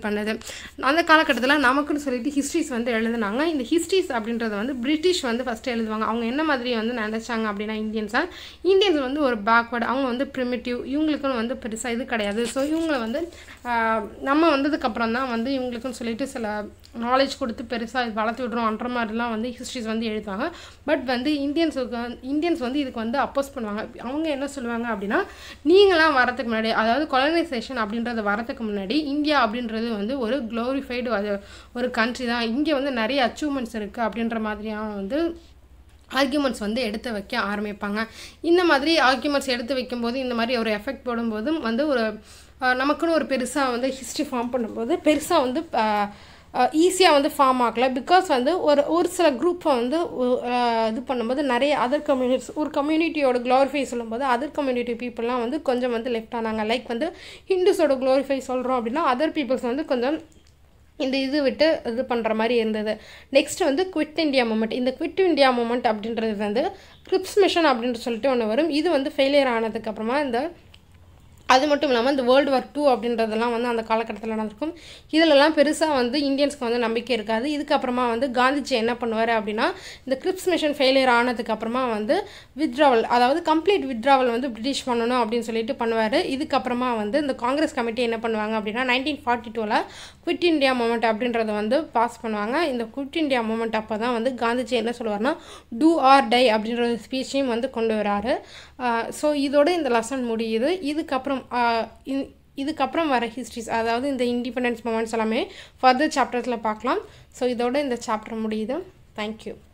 பண்ணுது அந்த காலகட்டத்தில் நமக்குன்னு சொல்லிட்டு ஹிஸ்ட்ரிஸ் வந்து எழுதுனாங்க இந்த ஹிஸ்ட்ரிஸ் அப்படின்றத வந்து பிரிட்டிஷ் வந்து ஃபஸ்ட்டு எழுதுவாங்க அவங்க என்ன மாதிரி வந்து நினச்சாங்க அப்படின்னா இந்தியன்ஸாக இந்தியன்ஸ் வந்து ஒரு பேக்வேர்டு அவங்க வந்து ப்ரிமிட்டிவ் இவங்களுக்குன்னு வந்து பெருசாக இது கிடையாது ஸோ இவங்களை வந்து ஆஹ், நம்ம வந்ததுக்கப்புறம் தான் வந்து இவங்களுக்குன்னு சொல்லிட்டு சில நாலேஜ் கொடுத்து பெருசாக இது வளர்த்து விட்றோம்ன்ற மாதிரிலாம் வந்து ஹிஸ்ட்ரிஸ் வந்து எழுதுவாங்க பட் வந்து இந்தியன்ஸுக்கு இந்தியன்ஸ் வந்து இதுக்கு வந்து அப்போஸ் பண்ணுவாங்க அவங்க என்ன சொல்லுவாங்க அப்படின்னா நீங்களாம் வரதுக்கு முன்னாடி அதாவது கொலனைசேஷன் அப்படின்றது வரதுக்கு முன்னாடி இந்தியா அப்படின்றது வந்து ஒரு க்ளோரிஃபைடு ஒரு கண்ட்ரி தான் இங்கே வந்து நிறைய அச்சீவ்மெண்ட்ஸ் இருக்குது அப்படின்ற மாதிரியான வந்து ஆர்கியூமெண்ட்ஸ் வந்து எடுத்து வைக்க ஆரம்பிப்பாங்க இந்த மாதிரி ஆர்கியூமெண்ட்ஸ் எடுத்து வைக்கும்போது இந்த மாதிரி ஒரு எஃபெக்ட் போடும்போதும் வந்து ஒரு அஹ், நமக்குன்னு ஒரு பெருசாக வந்து ஹிஸ்ட்ரி ஃபார்ம் பண்ணும்போது பெருசாக வந்து ஈஸியாக வந்து ஃபார்ம் ஆகலை பிகாஸ் வந்து ஒரு ஒரு சில குரூப்பை வந்து ஒ- அஹ், இது பண்ணும்போது நிறைய அதர் கம்யூனிட்டிஸ் ஒரு கம்யூனிட்டியோட க்ளோரிஃபை சொல்லும்போது அதர் கம்யூனிட்டி பீப்புளெலாம் வந்து கொஞ்சம் வந்து லெஃப்ட் ஆனாங்க லைக் வந்து ஹிந்துஸோட க்ளோரிஃபை சொல்கிறோம் அப்படின்னா அதர் பீப்புள்ஸ் வந்து கொஞ்சம் இந்த இது விட்டு இது பண்ணுற மாதிரி இருந்தது நெக்ஸ்ட் வந்து குவிட் இந்தியா மூமெண்ட் இந்த குவிட் இந்தியா மூமெண்ட் அப்படின்றது வந்து கிரிப்ஸ் மிஷன் அப்படின்ட்டு சொல்லிட்டு ஒன்று வரும் இது வந்து ஃபெயிலியர் ஆனதுக்கப்புறமா இந்த அது மட்டும் இல்லாமல் இந்த வேர்ல்டு வார் டூ அப்படின்றதெல்லாம் வந்து அந்த காலகட்டத்தில் நடந்திருக்கும் இதிலெல்லாம் பெருசாக வந்து இந்தியன்ஸ்க்கு வந்து நம்பிக்கை இருக்காது இதுக்கப்புறமா வந்து காந்திஜி என்ன பண்ணுவார் அப்படின்னா இந்த கிரிப்ஸ் மிஷன் ஃபெயிலியர் ஆனதுக்கப்புறமா வந்து வித்ட்ராவல் அதாவது கம்ப்ளீட் வித்ட்ராவல் வந்து பிரிட்டிஷ் பண்ணணும் அப்படின்னு சொல்லிட்டு பண்ணுவார் இதுக்கப்புறமா வந்து இந்த காங்கிரஸ் கமிட்டி என்ன பண்ணுவாங்க அப்படின்னா நைன்டீன் ஃபார்ட்டி டூவில் குவிட் இந்தியா மூமெண்ட் அப்படின்றத வந்து பாஸ் பண்ணுவாங்க இந்த குவிட் இந்தியா மூமெண்ட் அப்போ தான் வந்து காந்திஜி என்ன சொல்லுவார்னா டூ ஆர் டை அப்படின்ற ஒரு ஸ்பீச்சையும் வந்து கொண்டு வராரு ஸோ இதோட இந்த லெசன் முடியுது இதுக்கப்புறம் ஆஹ் இ- இதுக்கப்புறம் வர ஹிஸ்ட்ரிஸ் அதாவது இந்த இண்டிபெண்டன்ஸ் மூமெண்ட்ஸ் எல்லாமே ஃபர்தர் சாப்டர்ஸில் பார்க்கலாம் ஸோ இதோட இந்த சாப்டர் முடியுது தேங்க்யூ